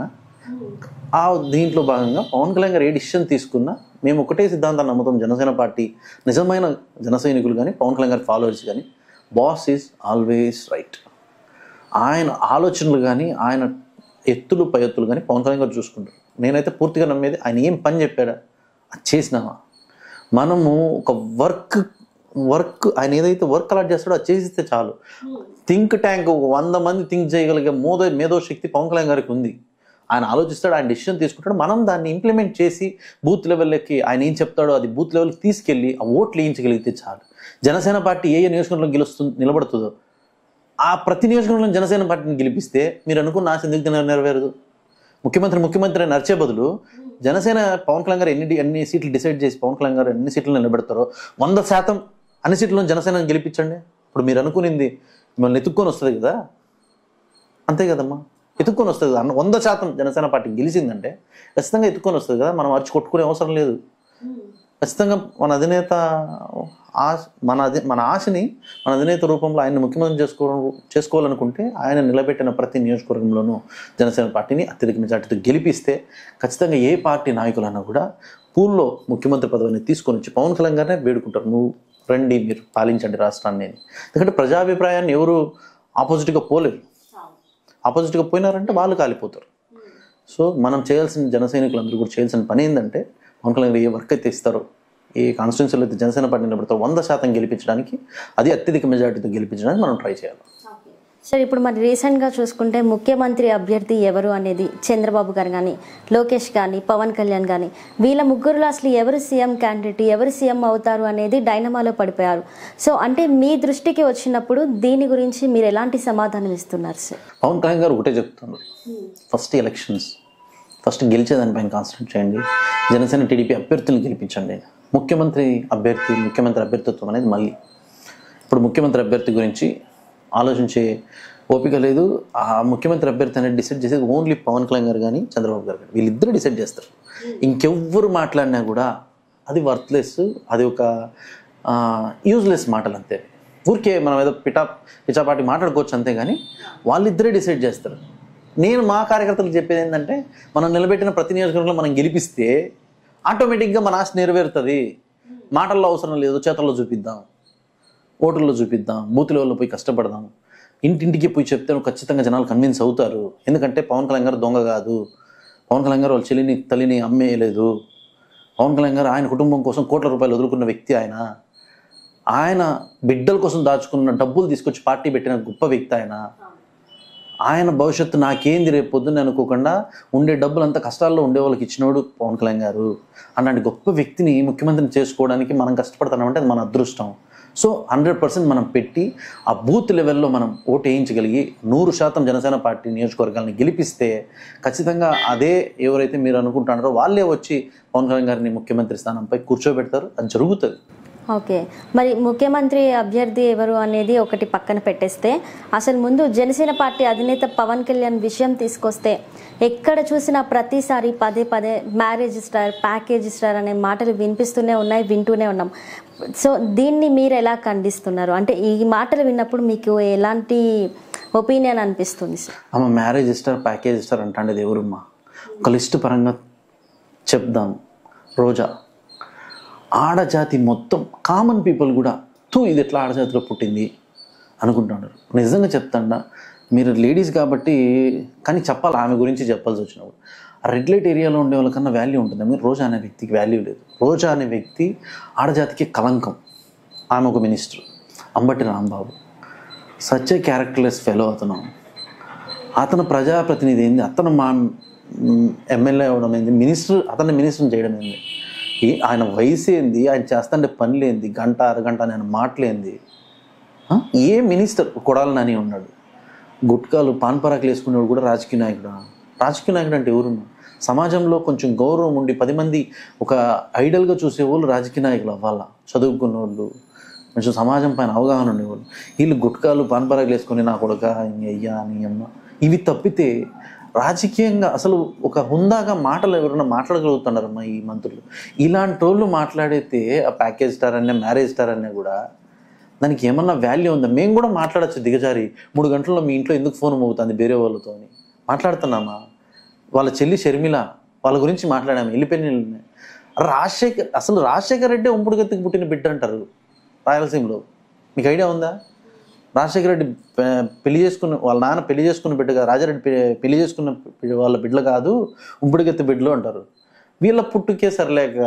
ఆ దీంట్లో భాగంగా పవన్ కళ్యాణ్ గారు ఏ డిసిషన్ తీసుకున్నా మేము ఒకటే సిద్ధాంతాన్ని నమ్ముతాం జనసేన పార్టీ నిజమైన జన సైనికులు కానీ పవన్ కళ్యాణ్ గారి ఫాలోవర్స్ కానీ బాస్ ఈజ్ ఆల్వేస్ రైట్ ఆయన ఆలోచనలు కానీ ఆయన ఎత్తులు పై ఎత్తులు కానీ పవన్ కళ్యాణ్ గారు చూసుకుంటారు నేనైతే పూర్తిగా నమ్మేది ఆయన ఏం పని చెప్పాడా అది చేసినామా మనము ఒక వర్క్ వర్క్ ఆయన ఏదైతే వర్క్ అలాట్ చేస్తాడో అది చేసిస్తే చాలు థింక్ ట్యాంక్ ఒక వంద మంది థింక్ చేయగలిగే మోదో మేధో శక్తి పవన్ కళ్యాణ్ గారికి ఉంది ఆయన ఆలోచిస్తాడు ఆయన డిసిషన్ తీసుకుంటాడు మనం దాన్ని ఇంప్లిమెంట్ చేసి బూత్ లెవెల్కి ఆయన ఏం చెప్తాడో అది బూత్ లెవెల్కి తీసుకెళ్ళి ఆ ఓట్లు వేయించగలిగితే చాలు జనసేన పార్టీ ఏ ఏ నియోజకవర్గంలో గెలుస్తుంది నిలబడుతుందో ఆ ప్రతి నియోజకవర్గంలో జనసేన పార్టీని గెలిపిస్తే మీరు అనుకున్న ఆశ ఎందుకు నెర- నెరవేరదు ముఖ్యమంత్రి ముఖ్యమంత్రి అని నడిచే బదులు జనసేన పవన్ కళ్యాణ్ గారు ఎన్ని ఎన్ని సీట్లు డిసైడ్ చేసి పవన్ కళ్యాణ్ గారు ఎన్ని సీట్లు నిలబెడతారో వంద శాతం అన్ని సీట్లను జనసేన గెలిపించండి ఇప్పుడు మీరు అనుకునింది మిమ్మల్ని ఎత్తుక్కొని వస్తుంది కదా అంతే కదమ్మా ఎత్తుక్కొని వస్తుంది కదా అన్న వంద శాతం జనసేన పార్టీ గెలిచిందంటే ఖచ్చితంగా ఎత్తుక్కొని వస్తుంది కదా మనం అరిచి కొట్టుకునే అవసరం లేదు ఖచ్చితంగా మన అధినేత ఆశ మన అధి మన ఆశని మన అధినేత రూపంలో ఆయన ముఖ్యమంత్రి చేసుకో చేసుకోవాలనుకుంటే ఆయన నిలబెట్టిన ప్రతి నియోజకవర్గంలోనూ జనసేన పార్టీని అత్యధిక మెజార్టీతో గెలిపిస్తే ఖచ్చితంగా ఏ పార్టీ నాయకులన్నా కూడా పూల్లో ముఖ్యమంత్రి పదవిని తీసుకొని వచ్చి పవన్ కళ్యాణ్ గారినే వేడుకుంటారు నువ్వు రండి మీరు పాలించండి రాష్ట్రాన్ని అని ఎందుకంటే ప్రజాభిప్రాయాన్ని ఎవరు ఆపోజిట్గా పోలేరు ఆపోజిట్గా పోయినారంటే వాళ్ళు కాలిపోతారు సో మనం చేయాల్సిన జన సైనికులందరూ కూడా చేయాల్సిన పని ఏంటంటే పవన్ కళ్యాణ్ గారు ఏ వర్క్ అయితే ఇస్తారో ఏ కాన్స్టిట్యున్సీలో అయితే జనసేన పార్టీ నిలబడతారో వంద శాతం గెలిపించడానికి అది అత్యధిక మెజార్టీతో గెలిపించడానికి మనం ట్రై చేయాలి సార్ ఇప్పుడు మరి రీసెంట్గా చూసుకుంటే ముఖ్యమంత్రి అభ్యర్థి ఎవరు అనేది చంద్రబాబు గారు కానీ లోకేష్ కానీ పవన్ కళ్యాణ్ కానీ వీళ్ళ ముగ్గురులో అసలు ఎవరు సీఎం క్యాండిడేట్ ఎవరు సీఎం అవుతారు అనేది డైనమాలో పడిపోయారు సో అంటే మీ దృష్టికి వచ్చినప్పుడు దీని గురించి మీరు ఎలాంటి సమాధానం ఇస్తున్నారు సార్ పవన్ కళ్యాణ్ గారు ఒకటే చెప్తున్నారు ఫస్ట్ ఎలక్షన్స్ ఫస్ట్ గెలిచేదానిపైన కాన్సన్ట్రేట్ చేయండి జనసేన టీడీపీ అభ్యర్థులను గెలిపించండి ముఖ్యమంత్రి అభ్యర్థి ముఖ్యమంత్రి అభ్యర్థిత్వం అనేది మళ్ళీ ఇప్పుడు ముఖ్యమంత్రి అభ్యర్థి గురించి ఆలోచించే ఓపిక లేదు ఆ ముఖ్యమంత్రి అభ్యర్థి అనేది డిసైడ్ చేసేది ఓన్లీ పవన్ కళ్యాణ్ గారు కానీ చంద్రబాబు గారు కానీ వీళ్ళిద్దరూ డిసైడ్ చేస్తారు ఇంకెవ్వరు మాట్లాడినా కూడా అది వర్త్లెస్ అది ఒక యూజ్లెస్ మాటలు అంతే ఊరికే మనం ఏదో పిటా పిచాపాటి మాట్లాడుకోవచ్చు అంతే కానీ వాళ్ళిద్దరే డిసైడ్ చేస్తారు నేను మా కార్యకర్తలకు చెప్పేది ఏంటంటే మనం నిలబెట్టిన ప్రతి నియోజకవర్గంలో మనం గెలిపిస్తే ఆటోమేటిక్గా మన ఆశ నెరవేరుతుంది మాటల్లో అవసరం లేదు చేతల్లో చూపిద్దాం ఓటుల్లో చూపిద్దాం బూత్ లెవెల్లో పోయి కష్టపడదాం ఇంటింటికి పోయి చెప్తే నువ్వు ఖచ్చితంగా జనాలు కన్విన్స్ అవుతారు ఎందుకంటే పవన్ కళ్యాణ్ గారు దొంగ కాదు పవన్ కళ్యాణ్ గారు వాళ్ళ చెల్లిని తల్లిని అమ్మేయలేదు పవన్ కళ్యాణ్ గారు ఆయన కుటుంబం కోసం కోట్ల రూపాయలు వదులుకున్న వ్యక్తి ఆయన ఆయన బిడ్డల కోసం దాచుకున్న డబ్బులు తీసుకొచ్చి పార్టీ పెట్టిన గొప్ప వ్యక్తి ఆయన ఆయన భవిష్యత్తు నాకేంది రేపు పొద్దున్న అనుకోకుండా ఉండే డబ్బులు అంతా కష్టాల్లో ఉండే వాళ్ళకి ఇచ్చినోడు పవన్ కళ్యాణ్ గారు అలాంటి గొప్ప వ్యక్తిని ముఖ్యమంత్రిని చేసుకోవడానికి మనం కష్టపడుతున్నామంటే అది మన అదృష్టం సో హండ్రెడ్ పర్సెంట్ మనం పెట్టి ఆ బూత్ లెవెల్లో మనం ఓటు వేయించగలిగి నూరు శాతం జనసేన పార్టీ నియోజకవర్గాలను గెలిపిస్తే ఖచ్చితంగా అదే ఎవరైతే మీరు అనుకుంటున్నారో వాళ్ళే వచ్చి పవన్ కళ్యాణ్ గారిని ముఖ్యమంత్రి స్థానంపై కూర్చోబెడతారు అది జరుగుతుంది ఓకే మరి ముఖ్యమంత్రి అభ్యర్థి ఎవరు అనేది ఒకటి పక్కన పెట్టేస్తే అసలు ముందు జనసేన పార్టీ అధినేత పవన్ కళ్యాణ్ విషయం తీసుకొస్తే ఎక్కడ చూసినా ప్రతిసారి పదే పదే మ్యారేజ్ స్టార్ ప్యాకేజ్ స్టార్ అనే మాటలు వినిపిస్తూనే ఉన్నాయి వింటూనే ఉన్నాం సో దీన్ని మీరు ఎలా ఖండిస్తున్నారు అంటే ఈ మాటలు విన్నప్పుడు మీకు ఎలాంటి ఒపీనియన్ అనిపిస్తుంది సార్ ఆమె మ్యారేజ్ ఇస్తారు ప్యాకేజ్ ఇస్తారు అంటే ఎవరమ్మా ఒక లిస్ట్ పరంగా చెప్దాం రోజా ఆడజాతి మొత్తం కామన్ పీపుల్ కూడా తూ ఇది ఎట్లా ఆడజాతిలో పుట్టింది అనుకుంటున్నారు నిజంగా చెప్తాండా మీరు లేడీస్ కాబట్టి కానీ చెప్పాలి ఆమె గురించి చెప్పాల్సి వచ్చినప్పుడు ఆ రెడ్ లైట్ ఏరియాలో ఉండే వాళ్ళకన్నా వాల్యూ ఉంటుంది మీరు రోజా అనే వ్యక్తికి వాల్యూ లేదు రోజా అనే వ్యక్తి ఆడజాతికి కలంకం ఆమె ఒక minister Ambati Rambabu such a characterless fellow అతను అతను ప్రజాప్రతినిధి ఏంది అతను మా ఎమ్మెల్యే అవడం ఏంది మినిస్టర్ అతన్ని మినిస్టర్ చేయడం ఏంది ఈ ఆయన వయసు ఏంది ఆయన చేస్తుంటే పనులు ఏంది గంట అరగంట ఆయన మాటలేంది ఆ? ఏ మినిస్టర్ కొడాలని ఉన్నాడు గుట్కాలు పాన్ పరాకులు వేసుకునేవాడు కూడా రాజకీయ నాయకుడు రాజకీయ నాయకుడు అంటే ఎవరు సమాజంలో కొంచెం గౌరవం ఉండి పది మంది ఒక ఐడల్గా చూసేవాళ్ళు రాజకీయ నాయకులు అవ్వాలా చదువుకున్న వాళ్ళు కొంచెం సమాజం పైన అవగాహన ఉండేవాళ్ళు వీళ్ళు గుట్కాలు పాన్ పరాకులు వేసుకొని నా కొడుక నీ అయ్యా నీ అమ్మ ఇవి తప్పితే రాజకీయంగా అసలు ఒక హుందాగా మాటలు ఎవరైనా మాట్లాడగలుగుతున్నారమ్మా ఈ మంత్రులు ఇలాంటి వాళ్ళు మాట్లాడితే ఆ ప్యాకేజ్ స్టార్ అనే మ్యారేజ్ స్టార్ అనే కూడా దానికి ఏమన్నా వాల్యూ ఉందా మేము కూడా మాట్లాడచ్చు దిగజారి మూడు గంటల్లో మీ ఇంట్లో ఎందుకు ఫోన్ మోగుతుంది వేరే వాళ్ళతో అని మాట్లాడుతున్నామా వాళ్ళ చెల్లి షర్మిల వాళ్ళ గురించి మాట్లాడాము వెళ్ళిపోయిన రాజశేఖర్ అసలు రాజశేఖర్ రెడ్డి ఉంపుడుగత్తికి పుట్టిన బిడ్డ అంటారు రాయలసీమలో మీకు ఐడియా ఉందా రాజశేఖర రెడ్డి పె- పెళ్లి చేసుకున్న వాళ్ళ నాన్న పెళ్లి చేసుకున్న బిడ్డ కాదు రాజారెడ్డి పె- పెళ్లి చేసుకున్న పి- వాళ్ళ బిడ్డలు కాదు ఉంపుడుగత్తి బిడ్డలు అంటారు వీళ్ళ పుట్టుకే సరిలేక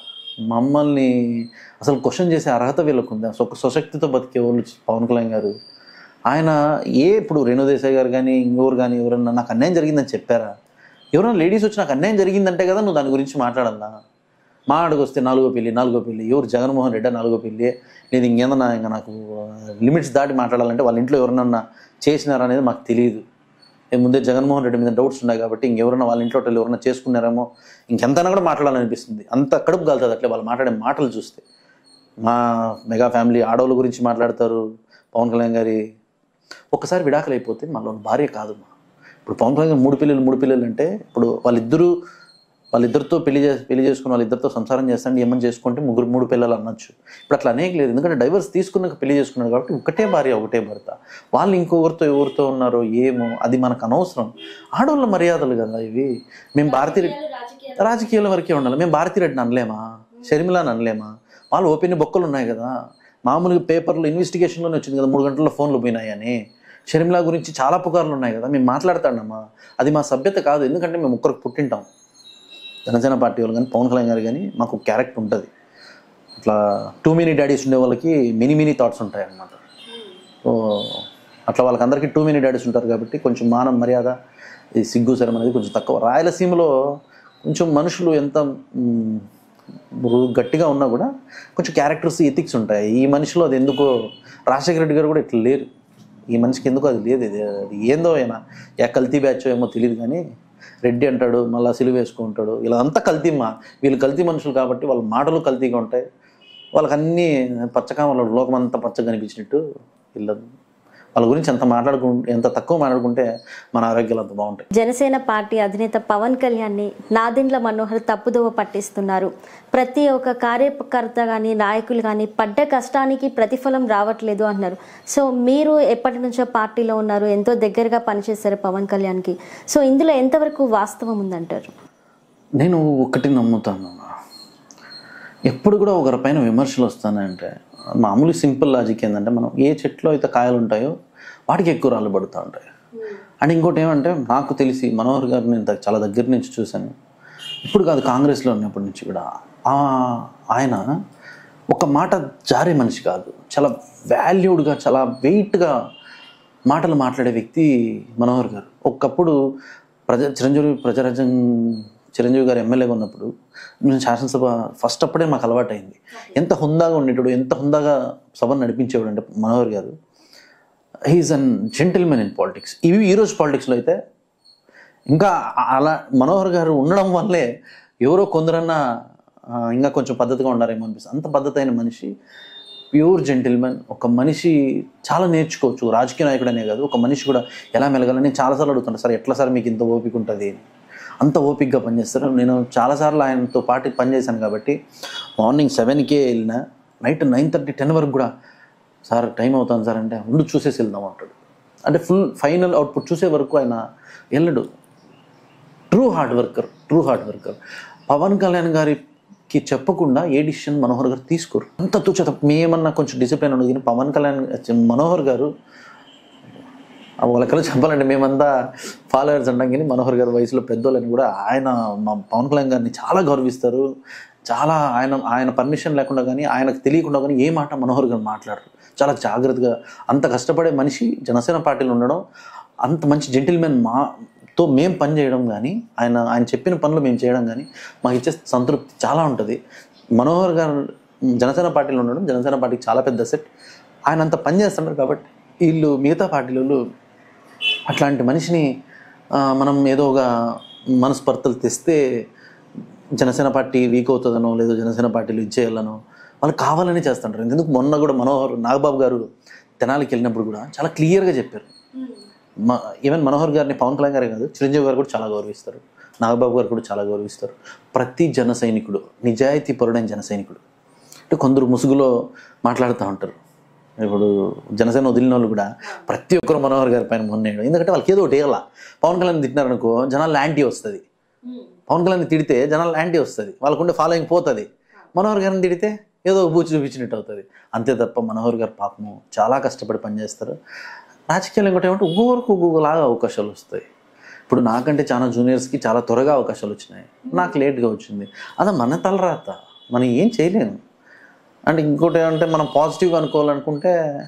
మమ్మల్ని అసలు క్వశ్చన్ చేసే అర్హత వీళ్ళకు ఉంది అసలు ఒక స్వశక్తితో బతికే వాళ్ళు పవన్ కళ్యాణ్ గారు ఆయన ఏ ఇప్పుడు రేణు దేశాయ్ గారు కానీ ఇంకోరు కానీ ఎవరన్నా నాకు అన్యాయం జరిగిందని చెప్పారా ఎవరైనా లేడీస్ వచ్చి నాకు అన్యాయం జరిగిందంటే కదా నువ్వు దాని గురించి మాట్లాడాలా మా ఆడకు వస్తే నాలుగో పెళ్ళి నాలుగో పెళ్ళి ఎవరు జగన్మోహన్ రెడ్డి నాలుగో పెళ్ళి లేదు ఇంకేదన్నా ఇంకా నాకు లిమిట్స్ దాటి మాట్లాడాలంటే వాళ్ళ ఇంట్లో ఎవరినన్నా చేసినారా అనేది మాకు తెలియదు ఏ ముందే జగన్మోహన్ రెడ్డి మీద డౌట్స్ ఉన్నాయి కాబట్టి ఇంకెవరైనా వాళ్ళ ఇంట్లో వాళ్ళు ఎవరైనా చేసుకున్నారేమో ఇంకెంతైనా కూడా మాట్లాడాలనిపిస్తుంది అంత కడుపు కాలుతుంది అట్లే వాళ్ళు మాట్లాడే మాటలు చూస్తే మా మెగా ఫ్యామిలీ ఆడవాళ్ళ గురించి మాట్లాడతారు పవన్ కళ్యాణ్ గారి ఒక్కసారి విడాకులు అయిపోతే మళ్ళీ వాళ్ళ భార్య కాదు మా ఇప్పుడు పవన్ కళ్యాణ్ గారు మూడు పిల్లలు మూడు పిల్లలు అంటే ఇప్పుడు వాళ్ళిద్దరూ వాళ్ళిద్దరితో పెళ్లి చేసి పెళ్లి చేసుకుని వాళ్ళిద్దరితో సంసారం చేస్తాండి ఏమని చేసుకుంటే ముగ్గురు మూడు పిల్లలు అనొచ్చు ఇప్పుడు అట్లా అనేక లేదు ఎందుకంటే డైవర్స్ తీసుకున్నాక పెళ్లి చేసుకున్నాడు కాబట్టి ఒకటే భార్య ఒకటే భర్త వాళ్ళు ఇంకొకరితో ఎవరితో ఉన్నారో ఏమో అది మనకు అనవసరం ఆడవాళ్ళ మర్యాదలు కదా ఇవి మేము భారతీయ రాజకీయాల వరకే ఉండాలి మేము భారతీ రెడ్డిని అనలేమా షర్మిలాని అనలేమా వాళ్ళు ఓపెన్ బొక్కలు ఉన్నాయి కదా మామూలుగా పేపర్లో ఇన్వెస్టిగేషన్లోనే వచ్చింది కదా మూడు గంటల్లో ఫోన్లు పోయినాయని షర్మిల గురించి చాలా పుకార్లు ఉన్నాయి కదా మేము మాట్లాడతాడమ్మా అది మా సభ్యత కాదు ఎందుకంటే మేము ఒక్కరికి పుట్టింటాం జనసేన పార్టీ వాళ్ళు కానీ పవన్ కళ్యాణ్ గారు కానీ మాకు క్యారెక్టర్ ఉంటుంది అట్లా టూ మినీ డాడీస్ ఉండే వాళ్ళకి మినీ మినీ థాట్స్ ఉంటాయి అన్నమాట సో అట్లా వాళ్ళకి అందరికీ టూ మినీ డాడీస్ ఉంటారు కాబట్టి కొంచెం మానం మర్యాద ఈ సిగ్గు శరం అనేది కొంచెం తక్కువ రాయలసీమలో కొంచెం మనుషులు ఎంత మ్, రు- గట్టిగా ఉన్నా కూడా కొంచెం క్యారెక్టర్స్ ఎథిక్స్ ఉంటాయి ఈ మనిషిలో అది ఎందుకో రాజశేఖర రెడ్డి గారు కూడా ఇట్లా లేరు ఈ మనిషికి ఎందుకో అది లేదు ఇది అది ఏందో అయినా యా కల్తీ బ్యాచ్ ఏమో తెలియదు కానీ రెడ్డి అంటాడు మళ్ళీ సిలువ వేసుకుంటాడు ఇలా అంతా కల్తీ మా వీళ్ళు కల్తీ మనుషులు కాబట్టి వాళ్ళ మాటలు కల్తీగా ఉంటాయి వాళ్ళకి అన్నీ పచ్చకామలు లోకం అంతా పచ్చగా కనిపించినట్టు వీళ్ళదు వాళ్ళ గురించి ఎంత మాట్లాడుకు ఎంత తక్కువ మాట్లాడుకుంటే మన ఆరోగ్యాలు అంత బాగుంటాయి జనసేన పార్టీ అధినేత పవన్ కళ్యాణ్ని నాదెండ్ల మనోహర్ తప్పుదోవ పట్టిస్తున్నారు ప్రతి ఒక్క కార్యకర్త కానీ నాయకులు కానీ పడ్డ కష్టానికి ప్రతిఫలం రావట్లేదు అంటున్నారు సో మీరు ఎప్పటి నుంచో పార్టీలో ఉన్నారు ఎంతో దగ్గరగా పనిచేశారు పవన్ కళ్యాణ్కి సో ఇందులో ఎంతవరకు వాస్తవం ఉందంటారు నేను ఒకటి నమ్ముతాను ఎప్పుడు కూడా ఒకరిపైన విమర్శలు వస్తానంటే మామూలు సింపుల్ లాజిక్ ఏంటంటే మనం ఏ చెట్లో అయితే కాయలు ఉంటాయో వాటికి ఎక్కువ రాళ్ళు పడుతూ ఉంటాయి అండ్ ఇంకోటి ఏమంటే నాకు తెలిసి మనోహర్ గారిని నేను ద- చాలా దగ్గర నుంచి చూశాను ఇప్పుడు కాదు కాంగ్రెస్లో ఉన్నప్పటి నుంచి కూడా ఆ- ఆయన ఒక మాట జారే మనిషి కాదు చాలా వాల్యూడ్గా చాలా వెయిట్గా మాటలు మాట్లాడే వ్యక్తి మనోహర్ గారు ఒకప్పుడు ప్రజ చిరంజీవి ప్రజారాజ్యం చిరంజీవి గారు ఎమ్మెల్యేగా ఉన్నప్పుడు నేను శాసనసభ ఫస్ట్ అప్పుడే మాకు అలవాటైంది ఎంత హుందాగా ఉండేటోడు ఎంత హుందాగా సభను నడిపించేవాడు అంటే మనోహర్ గారు he's an gentleman in politics ఇవి ఈరోజు పాలిటిక్స్లో అయితే ఇంకా అలా మనోహర్ గారు ఉండడం వల్లే ఎవరో కొందరన్నా ఆ, ఇంకా కొంచెం పద్ధతిగా ఉండారేమో అనిపిస్తుంది అంత పద్ధతి అయిన మనిషి ప్యూర్ జెంటిల్మెన్ ఒక మనిషి చాలా నేర్చుకోవచ్చు రాజకీయ నాయకుడు అనే కాదు ఒక మనిషి కూడా ఎలా మెలగాలని నేను చాలాసార్లు అడుగుతాను సార్ ఎట్లా సార్ మీకు ఇంత ఓపిక ఉంటుంది అని అంత ఓపికగా పనిచేస్తారు నేను చాలాసార్లు ఆయనతో పాటు పనిచేశాను కాబట్టి మార్నింగ్ సెవెన్కే వెళ్ళిన నైట్ నైన్ థర్టీ టెన్ వరకు కూడా సార్ టైం అవుతుంది సార్ అంటే ఉండు చూసేసి వెళ్దాం అంటాడు అంటే ఫుల్ ఫైనల్ అవుట్పుట్ చూసే వరకు ఆయన వెళ్ళడు true hard worker true hard worker Pawan Kalyan గారికి చెప్పకుండా ఏ డిసిషన్ మనోహర్ గారు తీసుకోరు అంత తుచ్చత మేమన్నా కొంచెం డిసిప్లిన్ ఉండదు కానీ పవన్ కళ్యాణ్ మనోహర్ గారు ఆ వాళ్ళకల్లా చెప్పాలంటే మేమంతా ఫాలోవర్స్ అంటాం కానీ మనోహర్ గారు వయసులో పెద్దోళ్ళని కూడా ఆయన మా పవన్ కళ్యాణ్ గారిని చాలా గౌరవిస్తారు చాలా ఆయన ఆయన పర్మిషన్ లేకుండా కానీ ఆయనకు తెలియకుండా కానీ ఏ మాట మనోహర్ గారు మాట్లాడరు చాలా జాగ్రత్తగా అంత కష్టపడే మనిషి జనసేన పార్టీలో ఉండడం అంత మంచి జెంటిల్మెన్ మా తో మేం పని చేయడం కానీ ఆయన ఆయన చెప్పిన పనులు మేము చేయడం కానీ మాకు ఇచ్చే సంతృప్తి చాలా ఉంటుంది మనోహర్ గారు జనసేన పార్టీలో ఉండడం జనసేన పార్టీకి చాలా పెద్ద సెట్ ఆయన అంత పని చేస్తున్నారు కాబట్టి వీళ్ళు మిగతా పార్టీలలో అట్లాంటి మనిషిని ఆ, మనం ఏదో ఒక మనస్పర్ధలు తెస్తే జనసేన పార్టీ వీక్ అవుతుందనో లేదో జనసేన పార్టీలు ఇచ్చేయాలనో వాళ్ళు కావాలని చేస్తుంటారు ఎందుకు మొన్న కూడా మనోహర్ నాగబాబు గారు తెనాలికి వెళ్ళినప్పుడు కూడా చాలా క్లియర్గా చెప్పారు మా ఈవెన్ మనోహర్ గారిని పవన్ కళ్యాణ్ గారే కాదు చిరంజీవి గారు కూడా చాలా గౌరవిస్తారు నాగబాబు గారు కూడా చాలా గౌరవిస్తారు ప్రతి జన సైనికుడు నిజాయితీ పరుడైన జన సైనికుడు అంటే కొందరు ముసుగులో మాట్లాడుతూ ఉంటారు ఇప్పుడు జనసేన వదిలిన వాళ్ళు కూడా ప్రతి ఒక్కరు మనోహర్ గారి పైన మొన్నేయడం ఎందుకంటే వాళ్ళకి ఏదో ఒకటి వేయాల పవన్ కళ్యాణ్ తిట్టినారనుకో జనాలు యాంటీ వస్తుంది పవన్ కళ్యాణ్ తిడితే జనాలు యాంటీ వస్తుంది వాళ్ళకుండే ఫాలోయింగ్ పోతుంది మనోహర్ గారిని తిడితే ఏదో ఒక బూచి చూపించినట్టు అవుతుంది అంతే తప్ప మనోహర్ గారు పాపము చాలా కష్టపడి పనిచేస్తారు రాజకీయాలు ఇంకోటి ఏమంటే ఒక్కొక్కరికి ఒక్కొక్కలాగా అవకాశాలు వస్తాయి ఇప్పుడు నాకంటే చాలా జూనియర్స్కి చాలా త్వరగా అవకాశాలు వచ్చినాయి నాకు లేట్గా వచ్చింది అదే మన తలరాత మనం ఏం చేయలేము అంటే ఇంకోటి ఏమంటే మనం పాజిటివ్గా అనుకోవాలనుకుంటే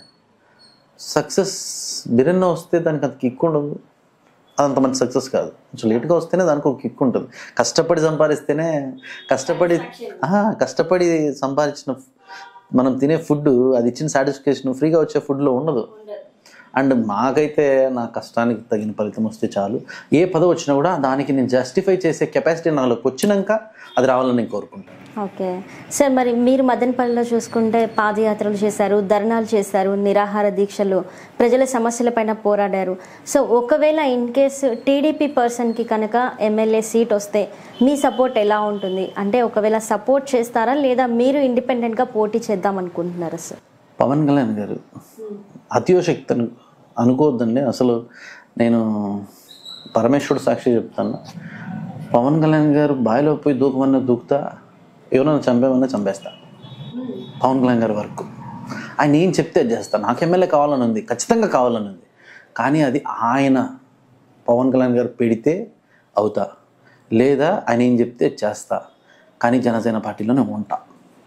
సక్సెస్ బిరెన్నో వస్తే దానికి అంత కిక్ ఉండదు అదంత మంచి సక్సెస్ కాదు కొంచెం లేట్గా వస్తేనే దానికి ఒక కిక్ ఉంటుంది కష్టపడి సంపాదిస్తేనే కష్టపడి ఆహా, కష్టపడి సంపాదించిన మనం తినే ఫుడ్ అది ఇచ్చిన సాటిస్ఫికేషన్ ఫ్రీగా వచ్చే ఫుడ్లో ఉండదు అండ్ మాకైతే నా కష్టానికి తగిన ఫలితం వస్తే చాలు ఏ పదవి వచ్చినా కూడా దానికి నేను జస్టిఫై చేసే కెపాసిటీ నాలోకి వచ్చినాక అది రావాలని నేను కోరుకుంటాను ఓకే సార్ మరి మీరు మదనపల్లిలో చూసుకుంటే పాదయాత్రలు చేశారు ధర్నాలు చేశారు నిరాహార దీక్షలు ప్రజల సమస్యలపైన పోరాడారు సో ఒకవేళ ఇన్ కేసు టీడీపీ పర్సన్కి కనుక ఎమ్మెల్యే సీట్ వస్తే మీ సపోర్ట్ ఎలా ఉంటుంది అంటే ఒకవేళ సపోర్ట్ చేస్తారా లేదా మీరు ఇండిపెండెంట్గా పోటీ చేద్దాం అనుకుంటున్నారా సార్ పవన్ కళ్యాణ్ గారు అతియోశక్తి అను అనుకోవద్దండి అసలు నేను పరమేశ్వరుడు సాక్షి చెప్తాను పవన్ కళ్యాణ్ గారు బావిలో పోయి దూకమన్నా దూకుతా ఎవరైనా చంపేమన్నా చంపేస్తా పవన్ కళ్యాణ్ గారి వర్క్ ఆయన ఏం చెప్తే అది చేస్తా నాకు ఎమ్మెల్యే కావాలని ఉంది ఖచ్చితంగా కావాలని ఉంది కానీ అది ఆయన పవన్ కళ్యాణ్ గారు పెడితే అవుతా లేదా ఆయన ఏం చెప్తే చేస్తా కానీ జనసేన పార్టీలోనే ఉంటా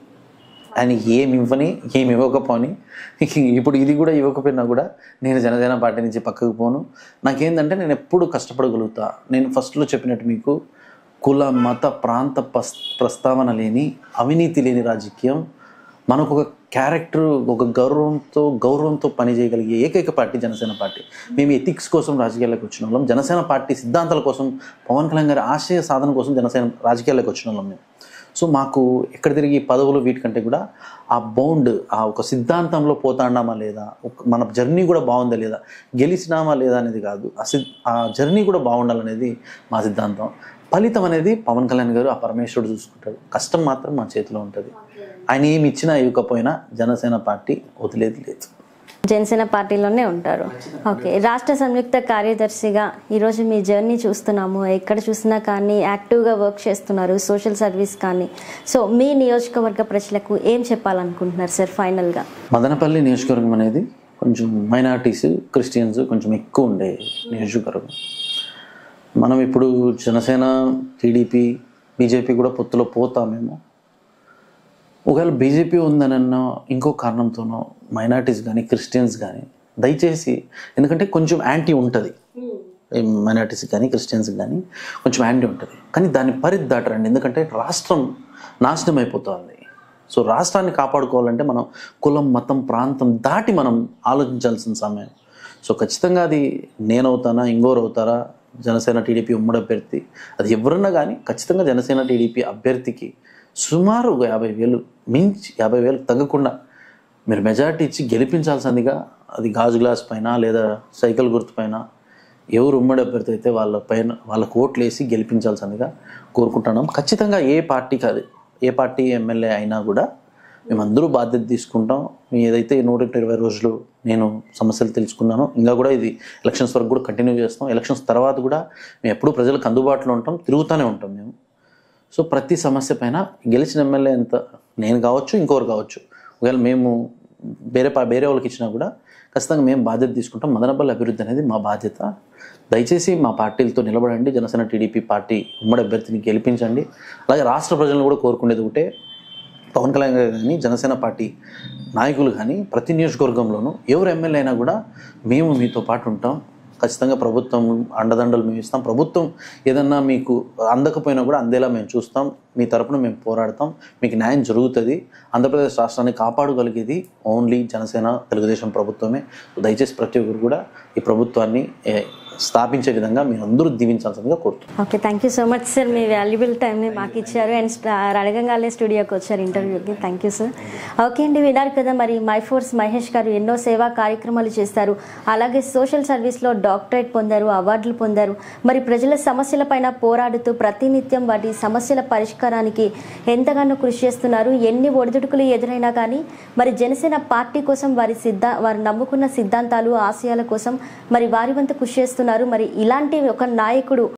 ఆయన ఏమి ఇవ్వని ఏమి ఇవ్వకపోని ఇప్పుడు ఇది కూడా ఇవ్వకపోయినా కూడా నేను జనసేన పార్టీ నుంచి పక్కకు పోను నాకేందంటే నేను ఎప్పుడు కష్టపడగలుగుతా నేను ఫస్ట్లో చెప్పినట్టు మీకు కుల మత ప్రాంత పస్ ప్రస్తావన లేని అవినీతి లేని రాజకీయం మనకు ఒక క్యారెక్టర్ ఒక గౌరవంతో గౌరవంతో పనిచేయగలిగే ఏకైక పార్టీ జనసేన పార్టీ మేము ఎథిక్స్ కోసం రాజకీయాల్లోకి వచ్చిన వాళ్ళం జనసేన పార్టీ సిద్ధాంతాల కోసం పవన్ కళ్యాణ్ గారి ఆశయ సాధన కోసం జనసేన రాజకీయాల్లోకి వచ్చిన వాళ్ళం మేము సో మాకు ఎక్కడ తిరిగి పదవులు వీటికంటే కూడా ఆ బౌండ్ ఆ ఒక సిద్ధాంతంలో పోతాండామా లేదా ఒక- మన జర్నీ కూడా బాగుందా లేదా గెలిచినామా లేదా అనేది కాదు ఆ సిద్ ఆ జర్నీ కూడా బాగుండాలనేది మా సిద్ధాంతం ఫలితం అనేది పవన్ కళ్యాణ్ గారు ఆ పరమేశ్వరుడు చూసుకుంటాడు కష్టం మాత్రం మా చేతిలో ఉంటుంది ఆయన ఏమి ఇచ్చినా ఇవ్వకపోయినా జనసేన పార్టీ వదిలేది లేదు జనసేన పార్టీలోనే ఉంటారు ఓకే రాష్ట్ర సంయుక్త కార్యదర్శిగా ఈరోజు మీ జర్నీ చూస్తున్నాము ఎక్కడ చూసినా కానీ యాక్టివ్గా వర్క్ చేస్తున్నారు సోషల్ సర్వీస్ కానీ సో మీ నియోజకవర్గ ప్రజలకు ఏం చెప్పాలనుకుంటున్నారు సార్ ఫైనల్గా మదనపల్లి నియోజకవర్గం అనేది కొంచెం మైనారిటీస్ క్రిస్టియన్స్ కొంచెం ఎక్కువ ఉండే నియోజకవర్గం మనం ఇప్పుడు జనసేన టీడీపీ బీజేపీ కూడా పొత్తులో పోతామేమో ఒకవేళ బీజేపీ ఉందనన్న ఇంకో కారణంతోనో మైనార్టీస్ కానీ క్రిస్టియన్స్ కానీ దయచేసి ఎందుకంటే కొంచెం యాంటీ ఉంటుంది మైనార్టీస్ కానీ క్రిస్టియన్స్ కానీ కొంచెం యాంటీ ఉంటుంది కానీ దాన్ని పరిధి దాటరండి ఎందుకంటే రాష్ట్రం నాశనం అయిపోతుంది సో రాష్ట్రాన్ని కాపాడుకోవాలంటే మనం కులం మతం ప్రాంతం దాటి మనం ఆలోచించాల్సిన సమయం సో ఖచ్చితంగా అది నేనవుతానా ఇంకోరు అవుతారా జనసేన టీడీపీ ఉమ్మడి అభ్యర్థి అది ఎవరన్నా కానీ ఖచ్చితంగా జనసేన టీడీపీ అభ్యర్థికి సుమారు ఒక యాభై వేలు మించి యాభై వేలు తగ్గకుండా మీరు మెజారిటీ ఇచ్చి గెలిపించాల్సిందిగా అది గాజు గ్లాస్ పైన లేదా సైకిల్ గుర్తు పైన ఎవరు ఉమ్మడి అభ్యర్థి అయితే వాళ్ళ పైన వాళ్ళకు ఓట్లు వేసి గెలిపించాల్సిందిగా కోరుకుంటున్నాం ఖచ్చితంగా ఏ పార్టీ కాదు ఏ పార్టీ ఎమ్మెల్యే అయినా కూడా మేమందరూ బాధ్యత తీసుకుంటాం మీ ఏదైతే నూట ఇరవై రోజులు నేను సమస్యలు తెలుసుకున్నానో ఇంకా కూడా ఇది ఎలక్షన్స్ వరకు కూడా కంటిన్యూ చేస్తాం ఎలక్షన్స్ తర్వాత కూడా మేము ఎప్పుడూ ప్రజలకు అందుబాటులో ఉంటాం తిరుగుతూనే ఉంటాం మేము సో ప్రతి సమస్య పైన గెలిచిన ఎమ్మెల్యే ఎంత నేను కావచ్చు ఇంకొకరు కావచ్చు ఒకవేళ మేము వేరే పా- వేరే వాళ్ళకి ఇచ్చినా కూడా ఖచ్చితంగా మేము బాధ్యత తీసుకుంటాం మదనపల్లి అభివృద్ధి అనేది మా బాధ్యత దయచేసి మా పార్టీలతో నిలబడండి జనసేన టీడీపీ పార్టీ ఉమ్మడి అభ్యర్థిని గెలిపించండి అలాగే రాష్ట్ర ప్రజలను కూడా కోరుకునేది ఒకటే పవన్ కళ్యాణ్ గారు కానీ జనసేన పార్టీ నాయకులు కానీ ప్రతి నియోజకవర్గంలోనూ ఎవరు ఎమ్మెల్యే అయినా కూడా మేము మీతో పాటు ఉంటాం ఖచ్చితంగా ప్రభుత్వం అండదండలు మేము ఇస్తాం ప్రభుత్వం ఏదన్నా మీకు అందకపోయినా కూడా అందేలా మేము చూస్తాం మీ తరపున మేము పోరాడతాం మీకు న్యాయం జరుగుతుంది ఆంధ్రప్రదేశ్ రాష్ట్రాన్ని కాపాడగలిగేది ఓన్లీ జనసేన తెలుగుదేశం ప్రభుత్వమే దయచేసి ప్రతి ఒక్కరు కూడా ఈ ప్రభుత్వాన్ని ఏ, స్థాపించే విధంగా మీరు అందరూ దీవించాల్సిందిగా కోరుతున్నాం okay thank you so much sir మీ వాల్యుబుల్ టైంని మాకు ఇచ్చారు అండ్ స్ట- అడగంగానే స్టూడియోకి వచ్చారు ఇంటర్వ్యూకి థ్యాంక్ యూ సార్ ఓకే అండి విన్నారు కదా మరి మై ఫోర్స్ మహేష్ గారు ఎన్నో సేవా కార్యక్రమాలు చేస్తారు అలాగే సోషల్ సర్వీస్లో డాక్టరేట్ పొందారు అవార్డులు పొందారు మరి ప్రజల సమస్యలపైన పోరాడుతూ ప్రతినిత్యం వాటి సమస్యల పరిష్కారానికి ఎంతగానో కృషి చేస్తున్నారు ఎన్ని ఒడిదుడుకులు ఎదురైనా కానీ మరి జనసేన పార్టీ కోసం వారి సిద్ధా వారు నమ్ముకున్న సిద్ధాంతాలు ఆశయాల కోసం మరి వారి వంతు కృషి చేస్తున్నారు మరి ఇలాంటి ఒక నాయకుడు